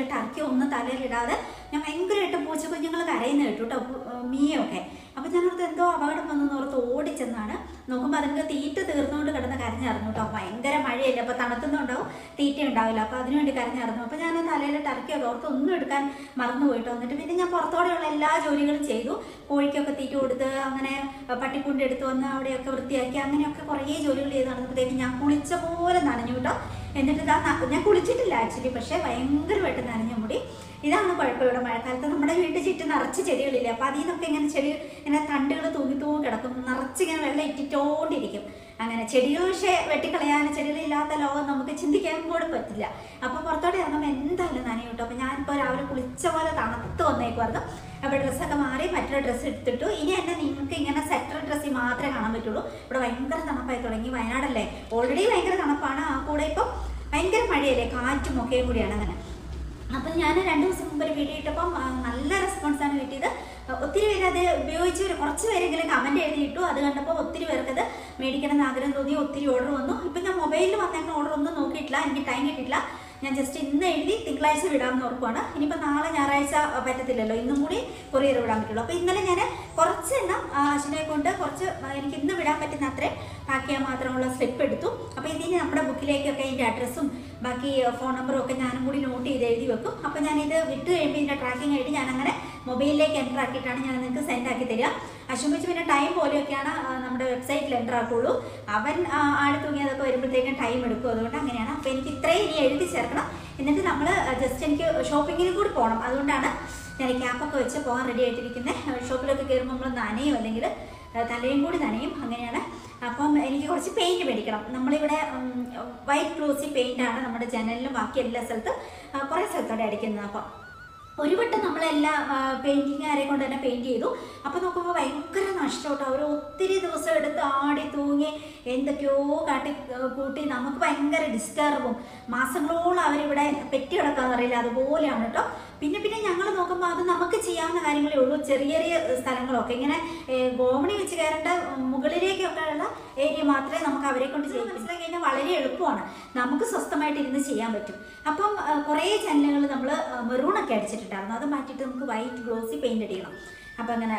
തലയിൽ ടർക്കി ഒന്നും തലയിലിടാതെ ഞാൻ ഭയങ്കരമായിട്ട് പൂച്ച കുഞ്ഞുങ്ങൾ കരയുന്ന കേട്ടു കേട്ടോ പു- ഏർ മിയൊക്കെ അപ്പം ഞാനോർത്ത് എന്തോ അപകടം വന്നെന്ന് ഓർത്ത് ഓടിച്ചെന്നാണ് നോക്കുമ്പോൾ അതിൻ്റെ തീറ്റ തീർന്നുകൊണ്ട് കിടന്ന് കരഞ്ഞിറങ്ങു കേട്ടോ ഭയങ്കര മഴയല്ലേ അപ്പോൾ തണുത്തുന്നുണ്ടാവും തീറ്റ ഉണ്ടാവില്ല അപ്പോൾ അതിനുവേണ്ടി കരഞ്ഞിറങ്ങും അപ്പോൾ ഞാൻ തലയിൽ ടർക്കിയൊക്കെ ഓർത്ത് ഒന്നും എടുക്കാൻ മറന്നു പോയിട്ട് വന്നിട്ട് പിന്നെ ഞാൻ പുറത്തോടെയുള്ള എല്ലാ ജോലികളും ചെയ്തു കോഴിക്കൊക്കെ തീറ്റ കൊടുത്ത് അങ്ങനെ പട്ടിക്കുണ്ടി എടുത്ത് വന്ന് അവിടെയൊക്കെ വൃത്തിയാക്കി അങ്ങനെയൊക്കെ കുറേ ജോലികൾ ചെയ്ത് നടന്നപ്പോഴത്തേക്ക് ഞാൻ കുളിച്ച പോലെ നനഞ്ഞു കേട്ടോ എന്നിട്ട് ഇതാ ന- ഞാൻ കുളിച്ചിട്ടില്ല ആക്ച്വലി പക്ഷേ ഭയങ്കരമായിട്ട് നനഞ്ഞ മുടി ഇതാണ് കുഴപ്പം ഇവിടെ മഴക്കാലത്ത് നമ്മുടെ വീട്ടിൽ ചുറ്റും നിറച്ച് ചെടികളില്ലേ അപ്പോൾ അതിൽ നിന്നൊക്കെ ഇങ്ങനെ ചെടി ഇങ്ങനെ തണ്ടുകൾ തൂങ്ങി തൂങ്ങി കിടക്കും നിറച്ച് ഇങ്ങനെ വെള്ളം ഇറ്റിട്ടോണ്ടിരിക്കും അങ്ങനെ ചെടികൾ പക്ഷേ വെട്ടിക്കളയാൻ ചെടികളില്ലാത്ത ലോകം നമുക്ക് ചിന്തിക്കാൻ കൂടെ പറ്റില്ല അപ്പോൾ പുറത്തോട്ട് ഇറങ്ങുമ്പോൾ എന്തായാലും നനയും കേട്ടോ അപ്പോൾ ഞാനിപ്പോൾ രാവിലെ കുളിച്ച പോലെ തണുത്ത് വന്നേക്കുമായിരുന്നു അപ്പോൾ ഡ്രസ്സൊക്കെ മാറി മറ്റൊരു ഡ്രസ്സ് എടുത്തിട്ടു ഇനി എന്നെ നിങ്ങൾക്ക് ഇങ്ങനെ സെറ്റർ ഡ്രസ്സിൽ മാത്രമേ കാണാൻ പറ്റുള്ളൂ ഇവിടെ ഭയങ്കര തണുപ്പായി തുടങ്ങി വയനാടല്ലേ ഓൾറെഡി ഭയങ്കര തണുപ്പാണ് ആ കൂടെ ഇപ്പം ഭയങ്കര മഴയല്ലേ കാറ്റും ഒക്കെയും കൂടിയാണ് അങ്ങനെ അപ്പം ഞാൻ രണ്ട് ദിവസം മുമ്പ് ഒരു വീഡിയോ ഇട്ടപ്പം ആ, നല്ല റെസ്പോൺസാണ് കിട്ടിയത് ഒത്തിരി പേര് അത് ഉപയോഗിച്ച് ഒരു കുറച്ച് പേരെങ്കിലും കമൻറ്റ് എഴുതിയിട്ടു അത് കണ്ടപ്പോൾ ഒത്തിരി പേർക്ക് അത് മേടിക്കണം എന്ന് ആഗ്രഹം തോന്നി ഒത്തിരി ഓർഡർ വന്നു ഇപ്പം ഞാൻ മൊബൈലിൽ വന്നേക്കുന്ന ഓർഡർ ഒന്നും നോക്കിയിട്ടില്ല എനിക്ക് ടൈം കിട്ടിയിട്ടില്ല ഞാൻ ജസ്റ്റ് ഇന്ന് എഴുതി തിങ്കളാഴ്ച വിടാമെന്ന് ഓർക്കുവാണ് ഇനിയിപ്പോൾ നാളെ ഞായറാഴ്ച ആ, പറ്റത്തില്ലല്ലോ ഇന്നും കൂടി കൊറിയർ വിടാൻ പറ്റുള്ളൂ അപ്പോൾ ഇന്നലെ ഞാൻ കുറച്ച് എണ്ണം അശ്വിനെ കൊണ്ട് കുറച്ച് ആ, എനിക്ക് ഇന്ന് വിടാൻ പറ്റുന്ന അത്രയും പാക്ക് ചെയ്യാൻ മാത്രമുള്ള സ്ലിപ്പ് എടുത്തു അപ്പോൾ ഇതിന് നമ്മുടെ ബുക്കിലേക്കൊക്കെ ഇതിൻ്റെ അഡ്രസ്സും ബാക്കി ഫോൺ നമ്പറും ഒക്കെ ഞാനും കൂടി നോട്ട് ചെയ്ത് എഴുതി വെക്കും അപ്പോൾ ഞാനിത് വിട്ട് കഴിയുമ്പോൾ ഇതിൻ്റെ ട്രാക്കിംഗ് ആയിട്ട് ഞാൻ അങ്ങനെ മൊബൈലിലേക്ക് എൻ്റർ ആക്കിയിട്ടാണ് ഞാൻ നിങ്ങൾക്ക് സെൻഡ് ആക്കി തരിക അശ്വമിച്ച് പിന്നെ ടൈം പോലെയൊക്കെയാണ് ആ, നമ്മുടെ വെബ്സൈറ്റിൽ എൻ്റർ ആക്കുള്ളൂ അവൻ ആ, ആട് തൂങ്ങിയതൊക്കെ വരുമ്പോഴത്തേക്കും ടൈം എടുക്കും അതുകൊണ്ട് അങ്ങനെയാണ് അപ്പോൾ എനിക്ക് ഇത്രയും ഇനി എഴുതി ചേർക്കണം എന്നിട്ട് നമ്മൾ ജസ്റ്റ് എനിക്ക് ഷോപ്പിങ്ങിന് കൂടി പോകണം അതുകൊണ്ടാണ് ഞാൻ ക്യാപ്പൊക്കെ വെച്ച് പോകാൻ റെഡി ആയിട്ടിരിക്കുന്നത് ഷോപ്പിലൊക്കെ കയറുമ്പോൾ നമ്മൾ നനയും അല്ലെങ്കിൽ തലയും കൂടി നനയും അങ്ങനെയാണ് അപ്പം എനിക്ക് കുറച്ച് പെയിന്റ് മേടിക്കണം നമ്മളിവിടെ വൈറ്റ് ഗ്ലോസി പെയിന്റ് ആണ് നമ്മുടെ ജനലിലും ബാക്കി എല്ലാ സ്ഥലത്തും ആ, കുറേ സ്ഥലത്തോടെ അടിക്കുന്നത് അപ്പം ഒരു വട്ടം നമ്മളെല്ലാം പെയിന്റിങ്ങുകാരെ കൊണ്ട് തന്നെ പെയിന്റ് ചെയ്തു അപ്പോൾ നോക്കുമ്പോൾ ഭയങ്കര നഷ്ടം കേട്ടോ അവർ ഒത്തിരി ദിവസം എടുത്ത് ആടി തൂങ്ങി എന്തൊക്കെയോ കാട്ടി ആ, കൂട്ടി നമുക്ക് ഭയങ്കര ഡിസ്റ്റർബും മാസങ്ങളോളം അവരിവിടെ പെറ്റി കിടക്കാന്ന് അറിയില്ല അതുപോലെയാണ് കേട്ടോ പിന്നെ പിന്നെ ഞങ്ങൾ നോക്കുമ്പോൾ അത് നമുക്ക് ചെയ്യാവുന്ന കാര്യങ്ങളേ ഉള്ളൂ ചെറിയ ചെറിയ സ്ഥലങ്ങളൊക്കെ ഇങ്ങനെ ഏ, ഗോവണി വെച്ച് കയറേണ്ട മുകളിലേക്കൊക്കെ ഉള്ള ഏരിയ മാത്രമേ നമുക്ക് അവരെ കൊണ്ട് ചെയ്യാൻ മനസ്സിലാക്കി കഴിഞ്ഞാൽ വളരെ എളുപ്പമാണ് നമുക്ക് സ്വസ്ഥമായിട്ട് ഇരുന്ന് ചെയ്യാൻ പറ്റും അപ്പം ആ, കുറേ ചാനലുകൾ നമ്മൾ മെറൂണൊക്കെ അടിച്ചിട്ടുണ്ടായിരുന്നു അത് മാറ്റിയിട്ട് നമുക്ക് വൈറ്റ് ഗ്ലോസി പെയിന്റ് അടിക്കണം അപ്പം അങ്ങനെ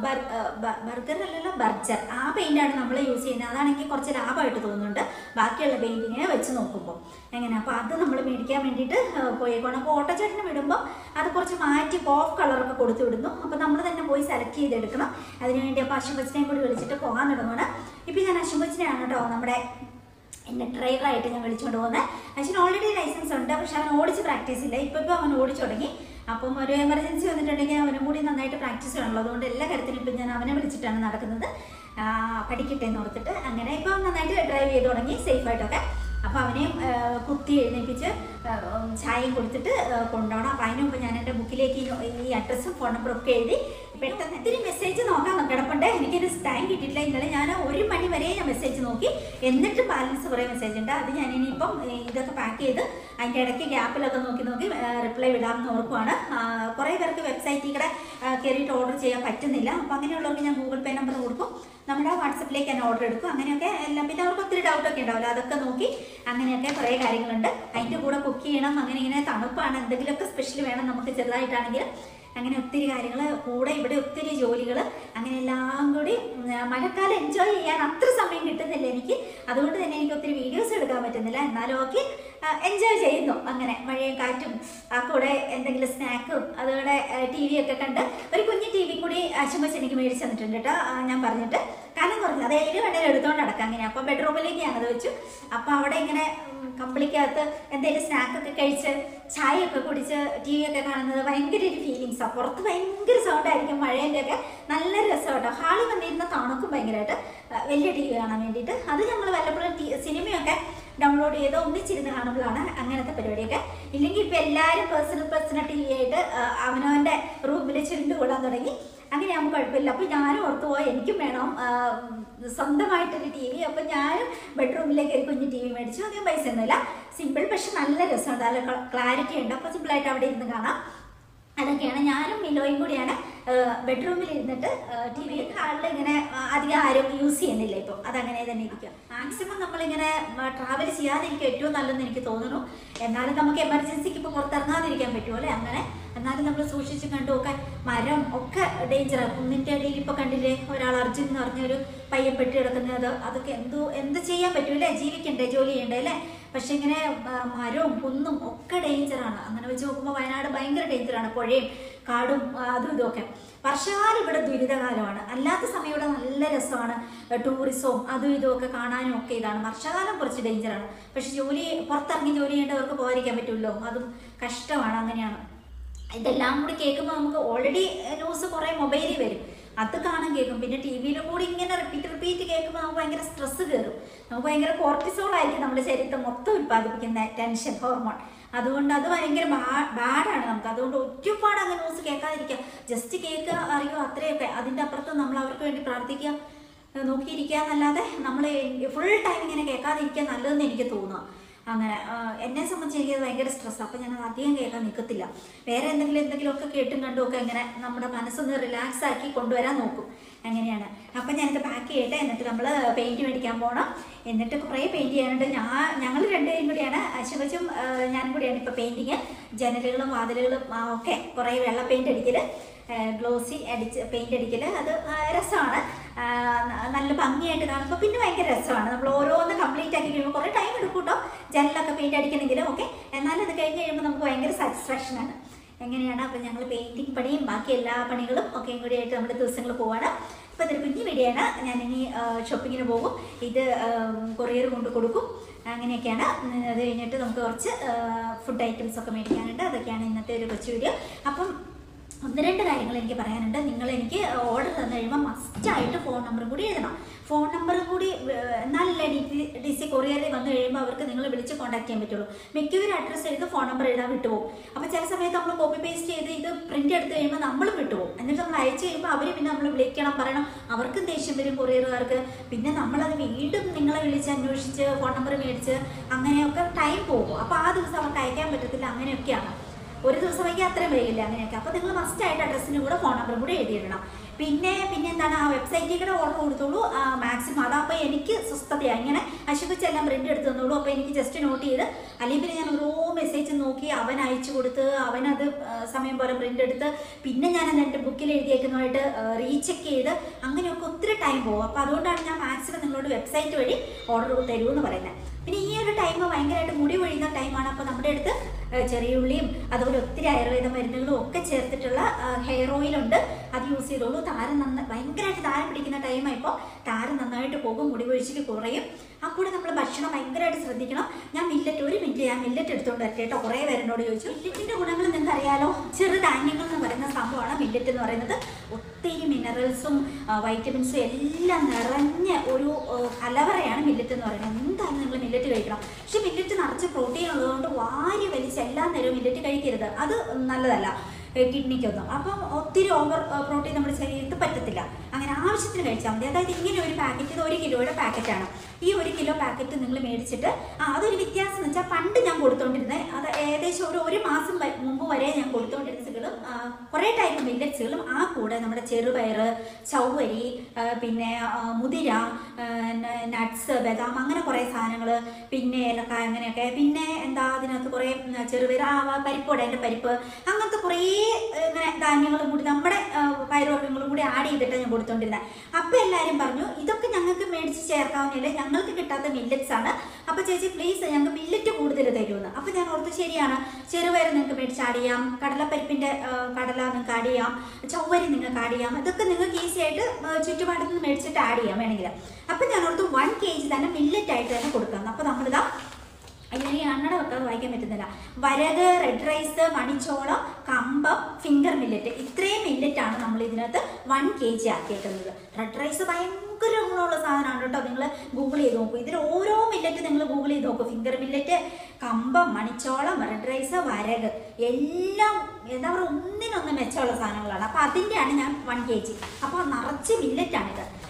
ബർഗർ അല്ലല്ലോ ബർജർ ആ പെയിന്റാണ് നമ്മൾ യൂസ് ചെയ്യുന്നത് അതാണെങ്കിൽ കുറച്ച് ലാഭമായിട്ട് തോന്നുന്നുണ്ട് ബാക്കിയുള്ള പെയിന്റിങ്ങിനെ വെച്ച് നോക്കുമ്പോൾ എങ്ങനെ അപ്പോൾ അത് നമ്മൾ മേടിക്കാൻ വേണ്ടിയിട്ട് ആ, പോയേക്കാണ് അപ്പോൾ ഓട്ടോച്ചേട്ടന് വിടുമ്പോൾ അത് കുറച്ച് മാറ്റി ഓഫ് കളറൊക്കെ കൊടുത്തു വിടുന്നു അപ്പോൾ നമ്മൾ തന്നെ പോയി സെലക്ട് ചെയ്തെടുക്കണം അതിനുവേണ്ടി അപ്പോൾ അശ്വപച്ചിനെയും കൂടി വിളിച്ചിട്ട് പോകാൻ തുടങ്ങുകയാണ് ഇപ്പം ഞാൻ അശ്വപച്ചിനെയാണ് കേട്ടോ നമ്മുടെ എന്നെ ഡ്രൈവറായിട്ട് ഞാൻ വിളിച്ചുകൊണ്ട് പോകുന്നത് അച്ഛന് ഓൾറെഡി ലൈസൻസ് ഉണ്ട് പക്ഷെ അവൻ ഓടിച്ച് പ്രാക്ടീസ് ഇല്ല ഇപ്പം ഇപ്പോൾ അവൻ ഓടിച്ചു തുടങ്ങി അപ്പം ഒരു എമർജൻസി വന്നിട്ടുണ്ടെങ്കിൽ അവനും കൂടി നന്നായിട്ട് പ്രാക്ടീസ് വേണമല്ലോ അതുകൊണ്ട് എല്ലാ കാര്യത്തിനും ഇപ്പം ഞാൻ അവനെ വിളിച്ചിട്ടാണ് നടക്കുന്നത് ആ, പഠിക്കട്ടെ എന്ന് ഓർത്തിട്ട് അങ്ങനെ ഇപ്പം നന്നായിട്ട് ഡ്രൈവ് ചെയ്ത് തുടങ്ങി സേഫായിട്ടൊക്കെ അപ്പോൾ അവനെയും ആ, കുത്തി എഴുന്നേൽപ്പിച്ച് ആ, ഉം, ചായയും കൊടുത്തിട്ട് ആ, കൊണ്ടുപോകണം അപ്പോൾ അതിന് മുമ്പ് ഞാൻ എൻ്റെ ബുക്കിലേക്ക് ഈ- ഈ അഡ്രസ്സും ഫോൺ നമ്പറും ഒക്കെ എഴുതി പെട്ടെന്ന് ഇത്തിരി മെസ്സേജ് നോക്കാൻ കിടപ്പുണ്ട് എനിക്കൊരു ടൈം കിട്ടിയിട്ടില്ല ഇന്നലെ ഞാൻ ഒരു മണി വരെ ഞാൻ മെസ്സേജ് നോക്കി എന്നിട്ട് ബാലൻസ് കുറേ മെസ്സേജ് ഉണ്ട് അത് ഞാൻ ഇനിയിപ്പം ഏ, ഇതൊക്കെ പാക്ക് ചെയ്ത് അതിൻ്റെ ഇടയ്ക്ക് ഗ്യാപ്പിലൊക്കെ നോക്കി നോക്കി റിപ്ലൈ വിടാമെന്ന് ഓർക്കുവാണ് ആ, കുറേ പേർക്ക് വെബ്സൈറ്റിൽ കൂടെ ആ, കയറിയിട്ട് ഓർഡർ ചെയ്യാൻ പറ്റുന്നില്ല അപ്പോൾ അങ്ങനെയുള്ളവർക്ക് ഞാൻ ഗൂഗിൾ പേ നമ്പർ കൊടുക്കും നമ്മുടെ വാട്സപ്പിലേക്ക് തന്നെ ഓർഡർ എടുക്കും അങ്ങനെയൊക്കെ എല്ലാം പിന്നെ അവർക്ക് ഒത്തിരി ഡൗട്ടൊക്കെ ഉണ്ടാവില്ല അതൊക്കെ നോക്കി അങ്ങനെയൊക്കെ കുറേ കാര്യങ്ങളുണ്ട് അതിൻ്റെ കൂടെ കുക്ക് ചെയ്യണം അങ്ങനെ ഇങ്ങനെ തണുപ്പാണ് എന്തെങ്കിലുമൊക്കെ സ്പെഷ്യൽ വേണം നമുക്ക് ചെറുതായിട്ടാണെങ്കിൽ അങ്ങനെ ഒത്തിരി കാര്യങ്ങൾ കൂടെ ഇവിടെ ഒത്തിരി ജോലികൾ അങ്ങനെ എല്ലാം കൂടി ഉം, മഴക്കാലം എൻജോയ് ചെയ്യാൻ അത്ര സമയം കിട്ടുന്നില്ല എനിക്ക് അതുകൊണ്ട് തന്നെ എനിക്ക് ഒത്തിരി വീഡിയോസ് എടുക്കാൻ പറ്റുന്നില്ല എന്നാലും ഓക്കെ എൻജോയ് ചെയ്യുന്നു അങ്ങനെ മഴയും കാറ്റും ആ കൂടെ എന്തെങ്കിലും സ്നാക്കും അതുകൂടെ ടി വി ഒക്കെ കണ്ട് ഒരു കുഞ്ഞു ടി വി കൂടി അച്ഛമ്മച്ച് എനിക്ക് മേടിച്ച് തന്നിട്ടുണ്ട് കേട്ടോ ആ, ഞാൻ പറഞ്ഞിട്ട് കാരണം കുറഞ്ഞു അത് ഏഴ് വേണേലും എടുത്തോണ്ട് നടക്കാം അങ്ങനെ അപ്പം ബെഡ്റൂമിലേക്ക് ഞാനത് വെച്ചു അപ്പം അവിടെ ഇങ്ങനെ ഉം, കമ്പിളിക്കകത്ത് എന്തെങ്കിലും സ്നാക്കൊക്കെ കഴിച്ച് ചായയൊക്കെ കുടിച്ച് ടി വി ഒക്കെ കാണുന്നത് ഭയങ്കര ഒരു ഫീലിങ്സാണ് പുറത്ത് ഭയങ്കര സൗണ്ട് ആയിരിക്കും മഴേൻ്റെ ഒക്കെ നല്ല രസമാട്ടോ ഹാളിൽ വന്നിരുന്ന തണുക്കും ഭയങ്കരമായിട്ട് ആ, വലിയ ടി വി കാണാൻ വേണ്ടിയിട്ട് അത് ഞങ്ങൾ വല്ലപ്പോഴും ടി സിനിമയൊക്കെ ഡൗൺലോഡ് ചെയ്ത് ഒന്നിച്ചിരുന്ന് കാണുമ്പോഴാണ് അങ്ങനത്തെ പരിപാടിയൊക്കെ ഇല്ലെങ്കിൽ ഇപ്പം എല്ലാവരും പേഴ്സണൽ പേഴ്സണൽ ടി വി ആയിട്ട് ആ, അവനവൻ്റെ റൂമിൽ ചുരുണ്ട് കൂടാൻ തുടങ്ങി അങ്ങനെ ആകുമ്പോൾ കുഴപ്പമില്ല അപ്പോൾ ഞാനും ഓർത്തു പോയി എനിക്കും വേണം ആ, സ്വന്തമായിട്ടൊരു ടി വി അപ്പോൾ ഞാനും ബെഡ്റൂമിലേക്ക് ഒരു കുഞ്ഞ് ടി വി മേടിച്ചു അധികം പൈസ ഒന്നുമില്ല സിമ്പിൾ പക്ഷെ നല്ല രസമുണ്ട് നല്ല ക്ലാരിറ്റി ഉണ്ട് അപ്പോൾ സിമ്പിളായിട്ട് അവിടെ ഇരുന്ന് കാണാം അതൊക്കെയാണ് ഞാനും മിലോയും കൂടിയാണ് ബെഡ്റൂമിൽ ഇരുന്നിട്ട് ടി വി ഹാളിൽ ഇങ്ങനെ ആ, അധികം ആരും യൂസ് ചെയ്യുന്നില്ല ഇപ്പോൾ അതങ്ങനെ തന്നെ ഇരിക്കുക മാക്സിമം നമ്മളിങ്ങനെ ട്രാവൽ ചെയ്യാതിരിക്കും ഏറ്റവും നല്ലതെന്ന് എനിക്ക് തോന്നുന്നു എന്നാലും നമുക്ക് എമർജൻസിക്ക് ഇപ്പോൾ പുറത്തിറങ്ങാതിരിക്കാൻ പറ്റുമോ അല്ലേ അങ്ങനെ എന്നാലും നമ്മൾ സൂക്ഷിച്ച് കണ്ടും ഒക്കെ മരം ഒക്കെ ഡേഞ്ചറാണ് കുന്നിൻ്റെ ഇടയിൽ ഇപ്പോൾ കണ്ടില്ലേ ഒരാൾ അർജുൻ എന്ന് പറഞ്ഞൊരു പയ്യൻ പെട്ടി കിടക്കുന്നത് അതൊക്കെ എന്തോ എന്ത് ചെയ്യാൻ പറ്റൂലേ ജീവിക്കണ്ടേ ജോലി ചെയ്യണ്ടേ അല്ലേ പക്ഷെ ഇങ്ങനെ ആ, മരവും കുന്നും ഒക്കെ ഡേഞ്ചറാണ് അങ്ങനെ വെച്ച് നോക്കുമ്പോൾ വയനാട് ഭയങ്കര ഡേഞ്ചറാണ് പുഴയും കാടും ആ, അതും ഇതുമൊക്കെ വർഷകാലം ഇവിടെ ദുരിതകാലമാണ് അല്ലാത്ത സമയം ഇവിടെ നല്ല രസമാണ് ടൂറിസവും അതും ഇതും ഒക്കെ കാണാനും ഒക്കെ ഇതാണ് വർഷകാലം കുറച്ച് ഡേഞ്ചറാണ് പക്ഷെ ജോലി പുറത്തിറങ്ങി ജോലി ചെയ്യേണ്ടവർക്ക് പോകാതിരിക്കാൻ പറ്റുമല്ലോ അതും കഷ്ടമാണ് അങ്ങനെയാണ് ഇതെല്ലാം കൂടി കേൾക്കുമ്പോൾ നമുക്ക് ഓൾറെഡി ന്യൂസ് കുറേ മൊബൈലിൽ വരും അത് കാണാൻ കേൾക്കും പിന്നെ ടി വിയിലും കൂടി ഇങ്ങനെ റിപ്പീറ്റ് റിപ്പീറ്റ് കേൾക്കുമ്പോൾ നമുക്ക് ഭയങ്കര സ്ട്രെസ് കയറും നമുക്ക് ഭയങ്കര കോർട്ടിസോൾ ആയിരിക്കും നമ്മുടെ ശരീരത്തെ മൊത്തം ഉൽപ്പാദിപ്പിക്കുന്ന ടെൻഷൻ ഹോർമോൺ അതുകൊണ്ട് അത് ഭയങ്കര ബാഡാണ് നമുക്ക് അതുകൊണ്ട് ഒരുപാട് അങ്ങ് ന്യൂസ് കേൾക്കാതിരിക്കുക ജസ്റ്റ് കേൾക്കുക അറിയുക അത്രയൊക്കെ അതിൻ്റെ അപ്പുറത്ത് നമ്മൾ അവർക്ക് വേണ്ടി പ്രാർത്ഥിക്കുക ഏഹ് നോക്കിയിരിക്കുക എന്നല്ലാതെ നമ്മൾ ഫുൾ ടൈം ഇങ്ങനെ കേൾക്കാതിരിക്കുക നല്ലതെന്ന് എനിക്ക് തോന്നുക അങ്ങനെ ആ, എന്നെ സംബന്ധിച്ച് എനിക്ക് ഭയങ്കര സ്ട്രെസ് അപ്പം ഞാൻ അത് അധികം കേൾക്കാൻ നിൽക്കത്തില്ല വേറെ എന്തെങ്കിലും എന്തെങ്കിലുമൊക്കെ കേട്ടും കണ്ടും ഒക്കെ ഇങ്ങനെ നമ്മുടെ മനസ്സൊന്ന് റിലാക്സ് ആക്കി കൊണ്ടുവരാൻ നോക്കും അങ്ങനെയാണ് അപ്പം ഞാനിത് പാക്ക് ചെയ്യട്ടെ എന്നിട്ട് നമ്മൾ പെയിൻറ്റ് മേടിക്കാൻ പോകണം എന്നിട്ട് കുറേ പെയിൻറ്റ് ചെയ്യാനുണ്ട് ഞാൻ ഞങ്ങൾ രണ്ടുപേരും കൂടിയാണ് അശുവച്ചും ഞാനും കൂടിയാണ് ഇപ്പോൾ പെയിൻറ്റിങ് ജനലുകളും വാതിലുകളും ആ, ഒക്കെ കുറേ വെള്ള പെയിൻറ്റ് അടിക്കൽ ഗ്ലോസി അടിച്ച് പെയിൻറ്റ് അടിക്കൽ അത് ആ, രസമാണ് ആ, ന- നല്ല ഭംഗിയായിട്ട് കാണുമ്പോൾ പിന്നെ ഭയങ്കര രസമാണ് നമ്മൾ ഓരോന്ന് കംപ്ലീറ്റ് ആക്കി കഴിയുമ്പോൾ കുറേ ടൈം എടുക്കും കേട്ടോ ജനലൊക്കെ പെയിൻറ്റ് അടിക്കണമെങ്കിലും ഓക്കെ എന്നാലും അത് കഴിഞ്ഞ് കഴിയുമ്പോൾ നമുക്ക് ഭയങ്കര സാറ്റിസ്ഫാക്ഷനാണ് എങ്ങനെയാണ് അപ്പം ഞങ്ങൾ പെയിൻറ്റിങ് പണിയും ബാക്കി എല്ലാ പണികളും ഒക്കെയും കൂടി ആയിട്ട് നമ്മുടെ ദിവസങ്ങൾ പോവാണ് അപ്പോൾ ഇതൊരു കുഞ്ഞു വീഡിയോയാണ് ഞാനിനി ഷോപ്പിങ്ങിന് പോകും ഇത് കൊറിയർ കൊണ്ട് കൊടുക്കും അങ്ങനെയൊക്കെയാണ് ഉം, അത് കഴിഞ്ഞിട്ട് നമുക്ക് കുറച്ച് ഫുഡ് ഐറ്റംസ് ഒക്കെ മേടിക്കാനുണ്ട് അതൊക്കെയാണ് ഇന്നത്തെ ഒരു കൊച്ചു വീഡിയോ അപ്പം ഒന്ന് രണ്ട് കാര്യങ്ങൾ എനിക്ക് പറയാനുണ്ട് നിങ്ങൾ എനിക്ക് ഓർഡർ തന്നു കഴിയുമ്പോൾ മസ്റ്റായിട്ട് ഫോൺ നമ്പറും കൂടി എഴുതണം ഫോൺ നമ്പറും കൂടി ഏഹ്, എന്നാലല്ലേ ഡി ടി ഡി സി കൊറിയറിൽ വന്നു കഴിയുമ്പോൾ അവർക്ക് നിങ്ങൾ വിളിച്ച് കോൺടാക്ട് ചെയ്യാൻ പറ്റുള്ളൂ മിക്കവരും അഡ്രസ്സ് എഴുതി ഫോൺ നമ്പർ എഴുതാൻ വിട്ടുപോകും അപ്പോൾ ചില സമയത്ത് നമ്മൾ കോപ്പി പേസ്റ്റ് ചെയ്ത് ഇത് പ്രിന്റ് എടുത്ത് കഴിയുമ്പോൾ നമ്മൾ വിട്ടുപോകും എന്നിട്ട് നമ്മൾ അയച്ചു കഴിയുമ്പോൾ അവർ പിന്നെ നമ്മൾ വിളിക്കണം പറയണം അവർക്കും ദേഷ്യം വരും കൊറിയറുകാർക്ക് പിന്നെ നമ്മളത് വീണ്ടും നിങ്ങളെ വിളിച്ച് അന്വേഷിച്ച് ഫോൺ നമ്പർ മേടിച്ച് അങ്ങനെയൊക്കെ ടൈം പോകും അപ്പോൾ ആ ദിവസം അവർക്ക് അയക്കാൻ പറ്റത്തില്ല അങ്ങനെയൊക്കെയാണ് ഒരു ദിവസം വൈകി അത്രയും വൈകില്ല അങ്ങനെയൊക്കെ അപ്പോൾ നിങ്ങൾ മസ്റ്റ് ആയിട്ട് അഡ്രസ്സിന് കൂടെ ഫോൺ നമ്പറും കൂടെ എഴുതിയിടണം പിന്നെ പിന്നെ എന്താണ് ആ വെബ്സൈറ്റിൽ കൂടെ ഓർഡർ കൊടുത്തോളൂ മാക്സിമം അതാപ്പോൾ എനിക്ക് സ്വസ്ഥതയാണ് ഇങ്ങനെ അശുഭിച്ച് എല്ലാം പ്രിന്റ് എടുത്ത് തന്നോളൂ അപ്പോൾ എനിക്ക് ജസ്റ്റ് നോട്ട് ചെയ്ത് അല്ലെങ്കിൽ പിന്നെ ഞാൻ ഓരോ മെസ്സേജ് നോക്കി അവൻ അയച്ചു കൊടുത്ത് അവനത് ആ, സമയം പോലെ പ്രിന്റ് എടുത്ത് പിന്നെ ഞാൻ അത് എൻ്റെ ബുക്കിൽ എഴുതിയേക്കുന്നതായിട്ട് റീചെക്ക് ചെയ്ത് അങ്ങനെയൊക്കെ ഒത്തിരി ടൈം പോകും അപ്പോൾ അതുകൊണ്ടാണ് ഞാൻ മാക്സിമം നിങ്ങളോട് വെബ്സൈറ്റ് വഴി ഓർഡർ തരൂ എന്ന് പറയുന്നത് പിന്നെ ഈ ഒരു ടൈം ഭയങ്കരമായിട്ട് മുടി പൊഴിയുന്ന ടൈമാണ് അപ്പോൾ നമ്മുടെ അടുത്ത് ഏഹ് ചെറിയ ഉള്ളിയും അതുപോലെ ഒത്തിരി ആയുർവേദ മരുന്നുകളും ഒക്കെ ചേർത്തിട്ടുള്ള ഹെയർ ഓയിലുണ്ട് അത് യൂസ് ചെയ്തോളൂ താരം നന്ന ഭയങ്കരമായിട്ട് താരം പിടിക്കുന്ന ടൈമാണ് ഇപ്പോൾ താരം നന്നായിട്ട് പോകും മുടി പൊഴിച്ചിൽ കുറയും ആ കൂടെ നമ്മൾ ഭക്ഷണം ഭയങ്കരമായിട്ട് ശ്രദ്ധിക്കണം ഞാൻ മില്ലറ്റ് ഒരു മിനിറ്റ് ഞാൻ മില്ലറ്റ് എടുത്തുകൊണ്ട് വരട്ടെ കേട്ടോ കുറേ പേര് എന്നോട് ചോദിച്ചു മില്ലറ്റിൻ്റെ ഗുണങ്ങൾ നിങ്ങൾക്ക് അറിയാലോ ചെറുധാന്യങ്ങൾ എന്ന് പറയുന്ന സംഭവമാണ് മില്ലറ്റ് എന്ന് പറയുന്നത് ഒത്തിരി മിനറൽസും വൈറ്റമിൻസും എല്ലാം നിറഞ്ഞ ഒരു ആ, കലവറയാണ് മില്ലറ്റ് എന്ന് പറയുന്നത് എന്തായാലും നിങ്ങൾ മില്ലറ്റ് കഴിക്കണം പക്ഷെ മില്ലറ്റ് നിറച്ച് പ്രോട്ടീൻ ഉള്ളതുകൊണ്ട് വാരി വലിച്ച് എല്ലാ നേരവും മില്ലറ്റ് കഴിക്കരുത് അത് നല്ലതല്ല ഏ, കിഡ്നിക്കൊന്നും അപ്പം ഒത്തിരി ഓവർ പ്രോട്ടീൻ നമ്മുടെ ശരീരത്തിൽ പറ്റത്തില്ല അങ്ങനെ ആവശ്യത്തിന് കഴിച്ചാൽ മതി അതായത് ഇങ്ങനെ ഒരു പാക്കറ്റ് ഇത് ഒരു കിലോയുടെ പാക്കറ്റാണ് ഈ ഒരു കിലോ പാക്കറ്റ് നിങ്ങൾ മേടിച്ചിട്ട് ആ അതൊരു വ്യത്യാസം എന്ന് വെച്ചാൽ പണ്ട് ഞാൻ കൊടുത്തോണ്ടിരുന്നത് അത് ഏകദേശം ഒരു ഒരു മാസം വ- മുമ്പ് വരെ ഞാൻ കൊടുത്തോണ്ടിരുന്നതുകളും കുറേ ടൈപ്പ് മില്ലറ്റ്സുകളും ആ കൂടെ നമ്മുടെ ചെറുപയർ ചൗവരി ആ, പിന്നെ ആ, മുതിര നട്ട്സ് ബദാം അങ്ങനെ കുറേ സാധനങ്ങൾ പിന്നെ ഏലക്കായ അങ്ങനെയൊക്കെ പിന്നെ എന്താ അതിനകത്ത് കുറേ ഉം, ചെറുപയർ ആ വ- പരിപ്പോടെ എൻ്റെ പരിപ്പ് അങ്ങനത്തെ കുറേ ഏ, ഇങ്ങനെ ധാന്യങ്ങളും കൂടി നമ്മുടെ ആ, പയറുവർഗ്ഗങ്ങളും കൂടി ആഡ് ചെയ്തിട്ട് ഞാൻ കൊടുത്തോണ്ടിരുന്നത് അപ്പോൾ എല്ലാവരും പറഞ്ഞു ഇതൊക്കെ ഞങ്ങൾക്ക് മേടിച്ച് ചേർക്കാവുന്നില്ല ഞങ്ങൾക്ക് കിട്ടാത്ത മില്ലറ്റ്സ് ആണ് അപ്പോൾ ചേച്ചി പ്ലീസ് ഞങ്ങൾക്ക് മില്ലറ്റ് കൂടുതൽ തരുമെന്ന് അപ്പോൾ ഞാൻ ഓർത്ത് ശരിയാണ് ചെറുപയർ നിങ്ങൾക്ക് മേടിച്ച് ആഡ് ചെയ്യാം കടലപ്പരിപ്പിൻ്റെ ആ, കടല നിങ്ങൾക്ക് ആഡ് ചെയ്യാം ചൊവ്വരി നിങ്ങൾക്ക് ആഡ് ചെയ്യാം ഇതൊക്കെ നിങ്ങൾക്ക് ഈസി ആയിട്ട് ആ, ചുറ്റുപാടത്ത് നിന്ന് മേടിച്ചിട്ട് ആഡ് ചെയ്യാം വേണമെങ്കിൽ അപ്പം ഞാൻ ഓർത്ത് വൺ കെ ജി തന്നെ മില്ലറ്റ് ആയിട്ട് തന്നെ കൊടുക്കാം അപ്പോൾ നമ്മളിതാ അയ്യോ ഈ അണ്ണട വെക്കാതെ വായിക്കാൻ പറ്റുന്നില്ല വരക് റെഡ് റൈസ് മണിച്ചോളം കമ്പം ഫിംഗർ മില്ലറ്റ് ഇത്രയും മില്ലറ്റാണ് നമ്മൾ ഇതിനകത്ത് വൺ കെ ജി ആക്കിയേക്കുന്നത് റെഡ് റൈസ് ഭയങ്കര ഗുണമുള്ള സാധനമാണ് കേട്ടോ നിങ്ങൾ ഗൂഗിൾ ചെയ്ത് നോക്കൂ ഇതിൽ ഓരോ മില്ലറ്റ് നിങ്ങൾ ഗൂഗിൾ ചെയ്ത് നോക്കൂ ഫിംഗർ മില്ലറ്റ് കമ്പം മണിച്ചോളം റെഡ് റൈസ് വരക് എല്ലാം എന്താ പറയുക ഒന്നിനൊന്ന് മെച്ചമുള്ള സാധനങ്ങളാണ് അപ്പോൾ അതിൻ്റെയാണ് ഞാൻ വൺ കെ ജി അപ്പോൾ നിറച്ച് മില്ലറ്റാണിത്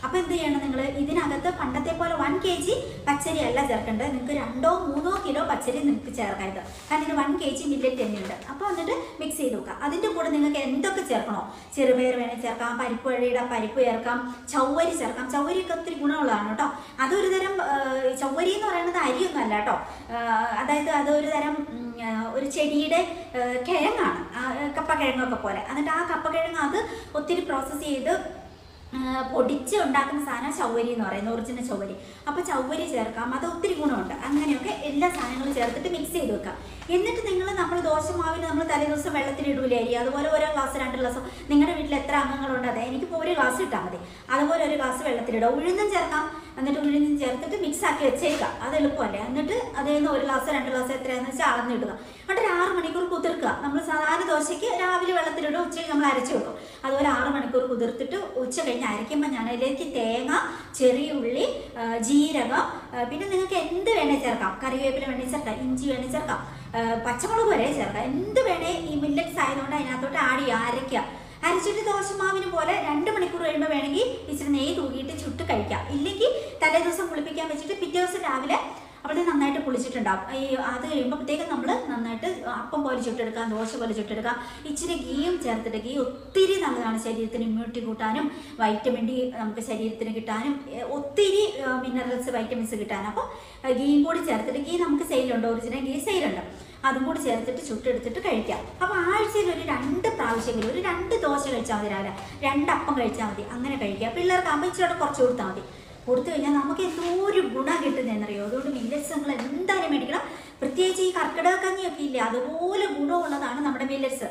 അപ്പോൾ എന്ത് ചെയ്യണം നിങ്ങൾ ഇതിനകത്ത് പണ്ടത്തെ പോലെ വൺ കെ ജി പച്ചരി അല്ല ചേർക്കേണ്ടത് നിങ്ങൾക്ക് രണ്ടോ മൂന്നോ കിലോ പച്ചരി നിങ്ങൾക്ക് ചേർക്കാം ഇത് കാരണം ഇത് വൺ കെ ജി മില്ലറ്റ് തന്നെയുണ്ട് അപ്പോൾ എന്നിട്ട് മിക്സ് ചെയ്ത് വെക്കുക അതിൻ്റെ കൂടെ നിങ്ങൾക്ക് എന്തൊക്കെ ചേർക്കണോ ചെറുപയർ വേണേൽ ചേർക്കാം പരിപ്പ് വഴിയുടെ പരിപ്പ് ചേർക്കാം ചൗവരി ചേർക്കാം ചൗവരിയൊക്കെ ഒത്തിരി ഗുണമുള്ളതാണ് കേട്ടോ അതൊരു തരം ആ, ചൗവരി എന്ന് പറയുന്നത് അരിയൊന്നും അല്ല കേട്ടോ ആ, അതായത് അതൊരു തരം ഉം, ആ, ഒരു ചെടിയുടെ ആ, കിഴങ്ങാണ് ആ, കപ്പക്കിഴങ്ങൊക്കെ പോലെ എന്നിട്ട് ആ കപ്പക്കിഴങ്ങ് അത് ഒത്തിരി പ്രോസസ്സ് ചെയ്ത് ആ, പൊടിച്ച് ഉണ്ടാക്കുന്ന സാധനം ചൗവരി എന്ന് പറയുന്നത് ഒറിജിനൽ ചൗവരി അപ്പോൾ ചൗവരി ചേർക്കാം അത് ഒത്തിരി ഗുണമുണ്ട് അങ്ങനെയൊക്കെ എല്ലാ സാധനങ്ങളും ചേർത്തിട്ട് മിക്സ് ചെയ്ത് വെക്കാം എന്നിട്ട് നിങ്ങൾ നമ്മൾ ദോശമാവിന് നമ്മൾ തലേ ദിവസം വെള്ളത്തിൽ ഇടൂലേ അരി അതുപോലെ ഓരോ ഗ്ലാസ് രണ്ട് ഗ്ലാസ് നിങ്ങളുടെ വീട്ടിൽ എത്ര അംഗങ്ങളുണ്ട് അതെ എനിക്കിപ്പോൾ ഒരു ഗ്ലാസ് ഇട്ടാൽ മതി അതുപോലെ ഒരു ഗ്ലാസ് വെള്ളത്തിലിടുക ഉഴുന്നും ചേർക്കാം എന്നിട്ട് ഉഴുന്നും ചേർത്തിട്ട് മിക്സ് ആക്കി വെച്ചേക്കാം അത് എളുപ്പമല്ലേ എന്നിട്ട് അതിൽ നിന്ന് ഒരു ഗ്ലാസ് രണ്ട് ഗ്ലാസ് എത്രയാണെന്ന് വെച്ചാൽ അളന്നിടുക എന്നിട്ട് ഒരു ആറ് മണിക്കൂർ കുതിർക്കുക നമ്മൾ സാധാരണ ദോശയ്ക്ക് രാവിലെ വെള്ളത്തിലിടും ഉച്ചയ്ക്ക് നമ്മൾ അരച്ച് വെക്കും അതുപോലെ ആറ് മണിക്കൂർ കുതിർത്തിട്ട് ഉച്ച കഴിഞ്ഞ് അരയ്ക്കുമ്പോൾ ഞാൻ അതിലേക്ക് തേങ്ങ ചെറിയ ഉള്ളി ആ, ജീരകം ആ, പിന്നെ നിങ്ങൾക്ക് എന്ത് വേണേൽ ചേർക്കാം കറിവേപ്പില വേണേൽ ചേർക്കാം ഇഞ്ചി വേണേൽ ചേർക്കാം ആ, പച്ചമുളക് വരെ ചേർക്കാം എന്ത് വേണേ ഈ മില്ലറ്റ്സ് ആയതുകൊണ്ട് അതിനകത്തോട്ട് ആഡ് ചെയ്യുക അരയ്ക്കുക അരച്ചിട്ട് ദോശമാവിന് പോലെ രണ്ട് മണിക്കൂർ കഴിയുമ്പോൾ വേണമെങ്കിൽ ഇച്ചിരി നെയ്യ് തൂക്കിയിട്ട് ചുട്ട് കഴിക്കാം ഇല്ലെങ്കിൽ തലേ ദിവസം പുളിപ്പിക്കാൻ വെച്ചിട്ട് പിറ്റേ ദിവസം രാവിലെ അവിടെ നന്നായിട്ട് പുളിച്ചിട്ടുണ്ടാവും ഈ അത് കഴിയുമ്പോഴത്തേക്കും നമ്മൾ നന്നായിട്ട് അപ്പം പോലെ ചുട്ടെടുക്കാം ദോശ പോലെ ചുട്ടെടുക്കാം ഇച്ചിരി ഗീയും ചേർത്തിട്ട് ഗീ ഒത്തിരി നല്ലതാണ് ശരീരത്തിന് ഇമ്മ്യൂണിറ്റി കൂട്ടാനും വൈറ്റമിൻ ഡി നമുക്ക് ശരീരത്തിന് കിട്ടാനും ഏ, ഒത്തിരി മിനറൽസ് വൈറ്റമിൻസ് കിട്ടാനും അപ്പോൾ ഗീയും കൂടി ചേർത്തിട്ട് ഗീ നമുക്ക് സെയിലുണ്ട് ഒറിജിനൽ ഗീ സെയിലുണ്ട് അതും കൂടി ചേർത്തിട്ട് ചുട്ടെടുത്തിട്ട് കഴിക്കാം അപ്പോൾ ആഴ്ചയിൽ ഒരു രണ്ട് പ്രാവശ്യമെങ്കിലും ഒരു രണ്ട് ദോശ കഴിച്ചാൽ മതി രാവിലെ രണ്ടപ്പം കഴിച്ചാൽ മതി അങ്ങനെ കഴിക്കുക പിള്ളേർക്ക് അമ്മച്ചിയോടെ കുറച്ച് കൊടുത്താൽ മതി കൊടുത്തു കഴിഞ്ഞാൽ നമുക്ക് എന്തോ ഒരു ഗുണം കിട്ടുന്നതെന്നറിയോ അതുകൊണ്ട് മില്ലറ്റ്സ് നിങ്ങൾ എന്തായാലും മേടിക്കണം പ്രത്യേകിച്ച് ഈ കർക്കിടക കഞ്ഞിയൊക്കെ ഇല്ലേ അതുപോലെ ഗുണമുള്ളതാണ് നമ്മുടെ മില്ലറ്റ്സ്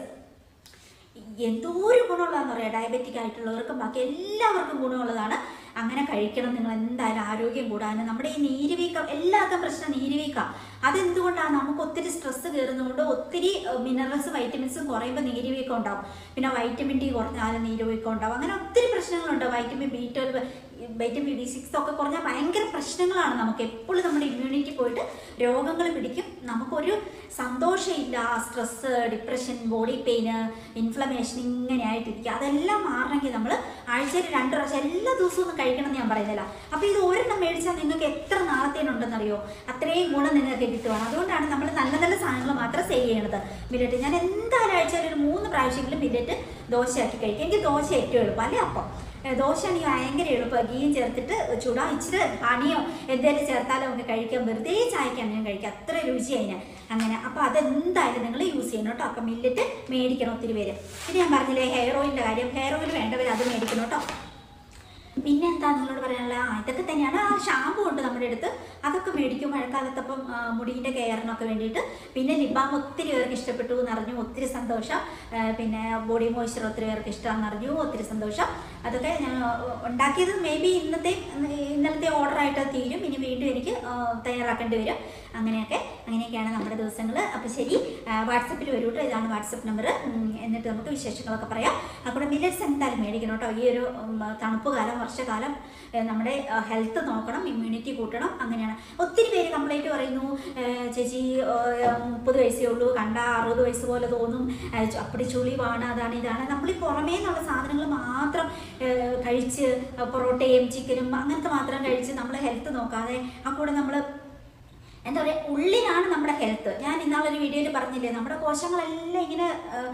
എന്തോ ഒരു ഗുണമുള്ളതെന്ന് പറയാം ഡയബറ്റിക് ആയിട്ടുള്ളവർക്കും ബാക്കി എല്ലാവർക്കും ഗുണമുള്ളതാണ് അങ്ങനെ കഴിക്കണം നിങ്ങൾ എന്തായാലും ആരോഗ്യം കൂടാനും നമ്മുടെ ഈ നീരുവീക്കം എല്ലാവർക്കും പ്രശ്നം നീരുവീക്കം അതെന്തുകൊണ്ടാണ് നമുക്ക് ഒത്തിരി സ്ട്രെസ് കയറുന്നതുകൊണ്ട് ഒത്തിരി മിനറൽസ് വൈറ്റമിൻസും കുറയുമ്പോൾ നീരുവീക്കം ഉണ്ടാവും പിന്നെ വൈറ്റമിൻ ഡി കുറഞ്ഞാലും നീരുവീക്കം ഉണ്ടാവും അങ്ങനെ ഒത്തിരി പ്രശ്നങ്ങളുണ്ട് vitamin B twelve vitamin B six ഒക്കെ കുറഞ്ഞാൽ ഭയങ്കര പ്രശ്നങ്ങളാണ് നമുക്ക് എപ്പോഴും നമ്മുടെ ഇമ്മ്യൂണിറ്റി പോയിട്ട് രോഗങ്ങൾ പിടിക്കും നമുക്കൊരു സന്തോഷമില്ല stress depression body pain inflammation ഇങ്ങനെ ആയിട്ടിരിക്കുക അതെല്ലാം മാറണമെങ്കിൽ നമ്മൾ ആഴ്ചയിൽ രണ്ട് പ്രാവശ്യം എല്ലാ ദിവസവും ഒന്നും കഴിക്കണം എന്ന് ഞാൻ പറയുന്നില്ല അപ്പോൾ ഇത് ഒരെണ്ണം മേടിച്ചാൽ നിങ്ങൾക്ക് എത്ര നാളത്തേനുണ്ടെന്നറിയോ അത്രയും ഗുണം നിങ്ങൾക്ക് കിട്ടുവാണ് അതുകൊണ്ടാണ് നമ്മൾ നല്ല നല്ല സാധനങ്ങൾ മാത്രം സേവ് ചെയ്യണത് മില്ലറ്റ് ഞാൻ എന്തായാലും ആഴ്ചയിൽ ഒരു മൂന്ന് പ്രാവശ്യമെങ്കിലും മില്ലറ്റ് ദോശയാക്കി കഴിക്കും എനിക്ക് ദോശ ഏറ്റവും എളുപ്പം അല്ലേ അപ്പം ഏ, ദോശയാണെങ്കിൽ ഭയങ്കര എളുപ്പം ഗീയും ചേർത്തിട്ട് ചൂടാ ഇച്ചിരി ഹണിയോ എന്തെങ്കിലും ചേർത്താലോ ഒക്കെ കഴിക്കാം വെറുതെ ചായക്കാണ് ഞാൻ കഴിക്കുക അത്ര രുചി അതിന് അങ്ങനെ അപ്പോൾ അതെന്തായാലും നിങ്ങൾ യൂസ് ചെയ്യണം കേട്ടോ അപ്പം മില്ലറ്റ് മേടിക്കണം ഒത്തിരി പേര് പിന്നെ ഞാൻ പറഞ്ഞില്ലേ ഹെയർ ഓയിലിൻ്റെ കാര്യം ഹെയർ ഓയിൽ വേണ്ടവർ അത് മേടിക്കണം കേട്ടോ പിന്നെ എന്താ നിങ്ങളോട് പറയാനുള്ള ആ ഇതൊക്കെ തന്നെയാണ് ആ ഷാമ്പു ഉണ്ട് നമ്മുടെ അടുത്ത് അതൊക്കെ മേടിക്കും മഴക്കാലത്തപ്പം ആ, മുടീൻ്റെ കെയറിനൊക്കെ വേണ്ടിയിട്ട് പിന്നെ ലിബാം ഒത്തിരി പേർക്ക് ഇഷ്ടപ്പെട്ടു എന്ന് അറിഞ്ഞു ഒത്തിരി സന്തോഷം ആ, പിന്നെ ബോഡി മോയ്സ്ചർ ഒത്തിരി പേർക്ക് ഇഷ്ടമാണെന്ന് അറിഞ്ഞു ഒത്തിരി സന്തോഷം അതൊക്കെ ഞാൻ ആ, ഉണ്ടാക്കിയത് മേ ബി ഇന്നത്തെ ഇന്നലത്തെ ഓർഡറായിട്ട് തീരും ഇനി വീണ്ടും എനിക്ക് ആ, തയ്യാറാക്കേണ്ടി വരും അങ്ങനെയൊക്കെ അങ്ങനെയൊക്കെയാണ് നമ്മുടെ ദിവസങ്ങൾ അപ്പോൾ ശരി വാട്സപ്പിൽ വരൂ കേട്ടോ ഇതാണ് വാട്സപ്പ് നമ്പർ എന്നിട്ട് നമുക്ക് വിശേഷങ്ങളൊക്കെ പറയാം അപ്പോൾ മില്ലറ്റ്സ് എന്തായാലും മേടിക്കണം കേട്ടോ ഈ ഒരു ഉം, തണുപ്പ് കാലം വർഷകാലം ഏ, നമ്മുടെ ഹെൽത്ത് നോക്കണം ഇമ്മ്യൂണിറ്റി കൂട്ടണം അങ്ങനെയാണ് ഒത്തിരി പേര് കംപ്ലൈൻറ്റ് പറയുന്നു ഏ, ചേച്ചി ഏ, മുപ്പത് വയസ്സേ ഉള്ളൂ കണ്ട അറുപത് വയസ്സ് പോലെ തോന്നും ഏ, ചു- അപ്പടി ചുളിവാണ് അതാണ് ഇതാണ് നമ്മൾ ഈ പുറമേ നിന്നുള്ള സാധനങ്ങൾ മാത്രം ഏ, കഴിച്ച് പൊറോട്ടയും ചിക്കനും അങ്ങനത്തെ മാത്രം കഴിച്ച് നമ്മൾ ഹെൽത്ത് നോക്കാതെ ആ കൂടെ നമ്മൾ എന്താ പറയുക ഉള്ളിലാണ് നമ്മുടെ ഹെൽത്ത് ഞാൻ ഇന്നാളൊരു വീഡിയോയിൽ പറഞ്ഞില്ലേ നമ്മുടെ കോശങ്ങളെല്ലാം ഇങ്ങനെ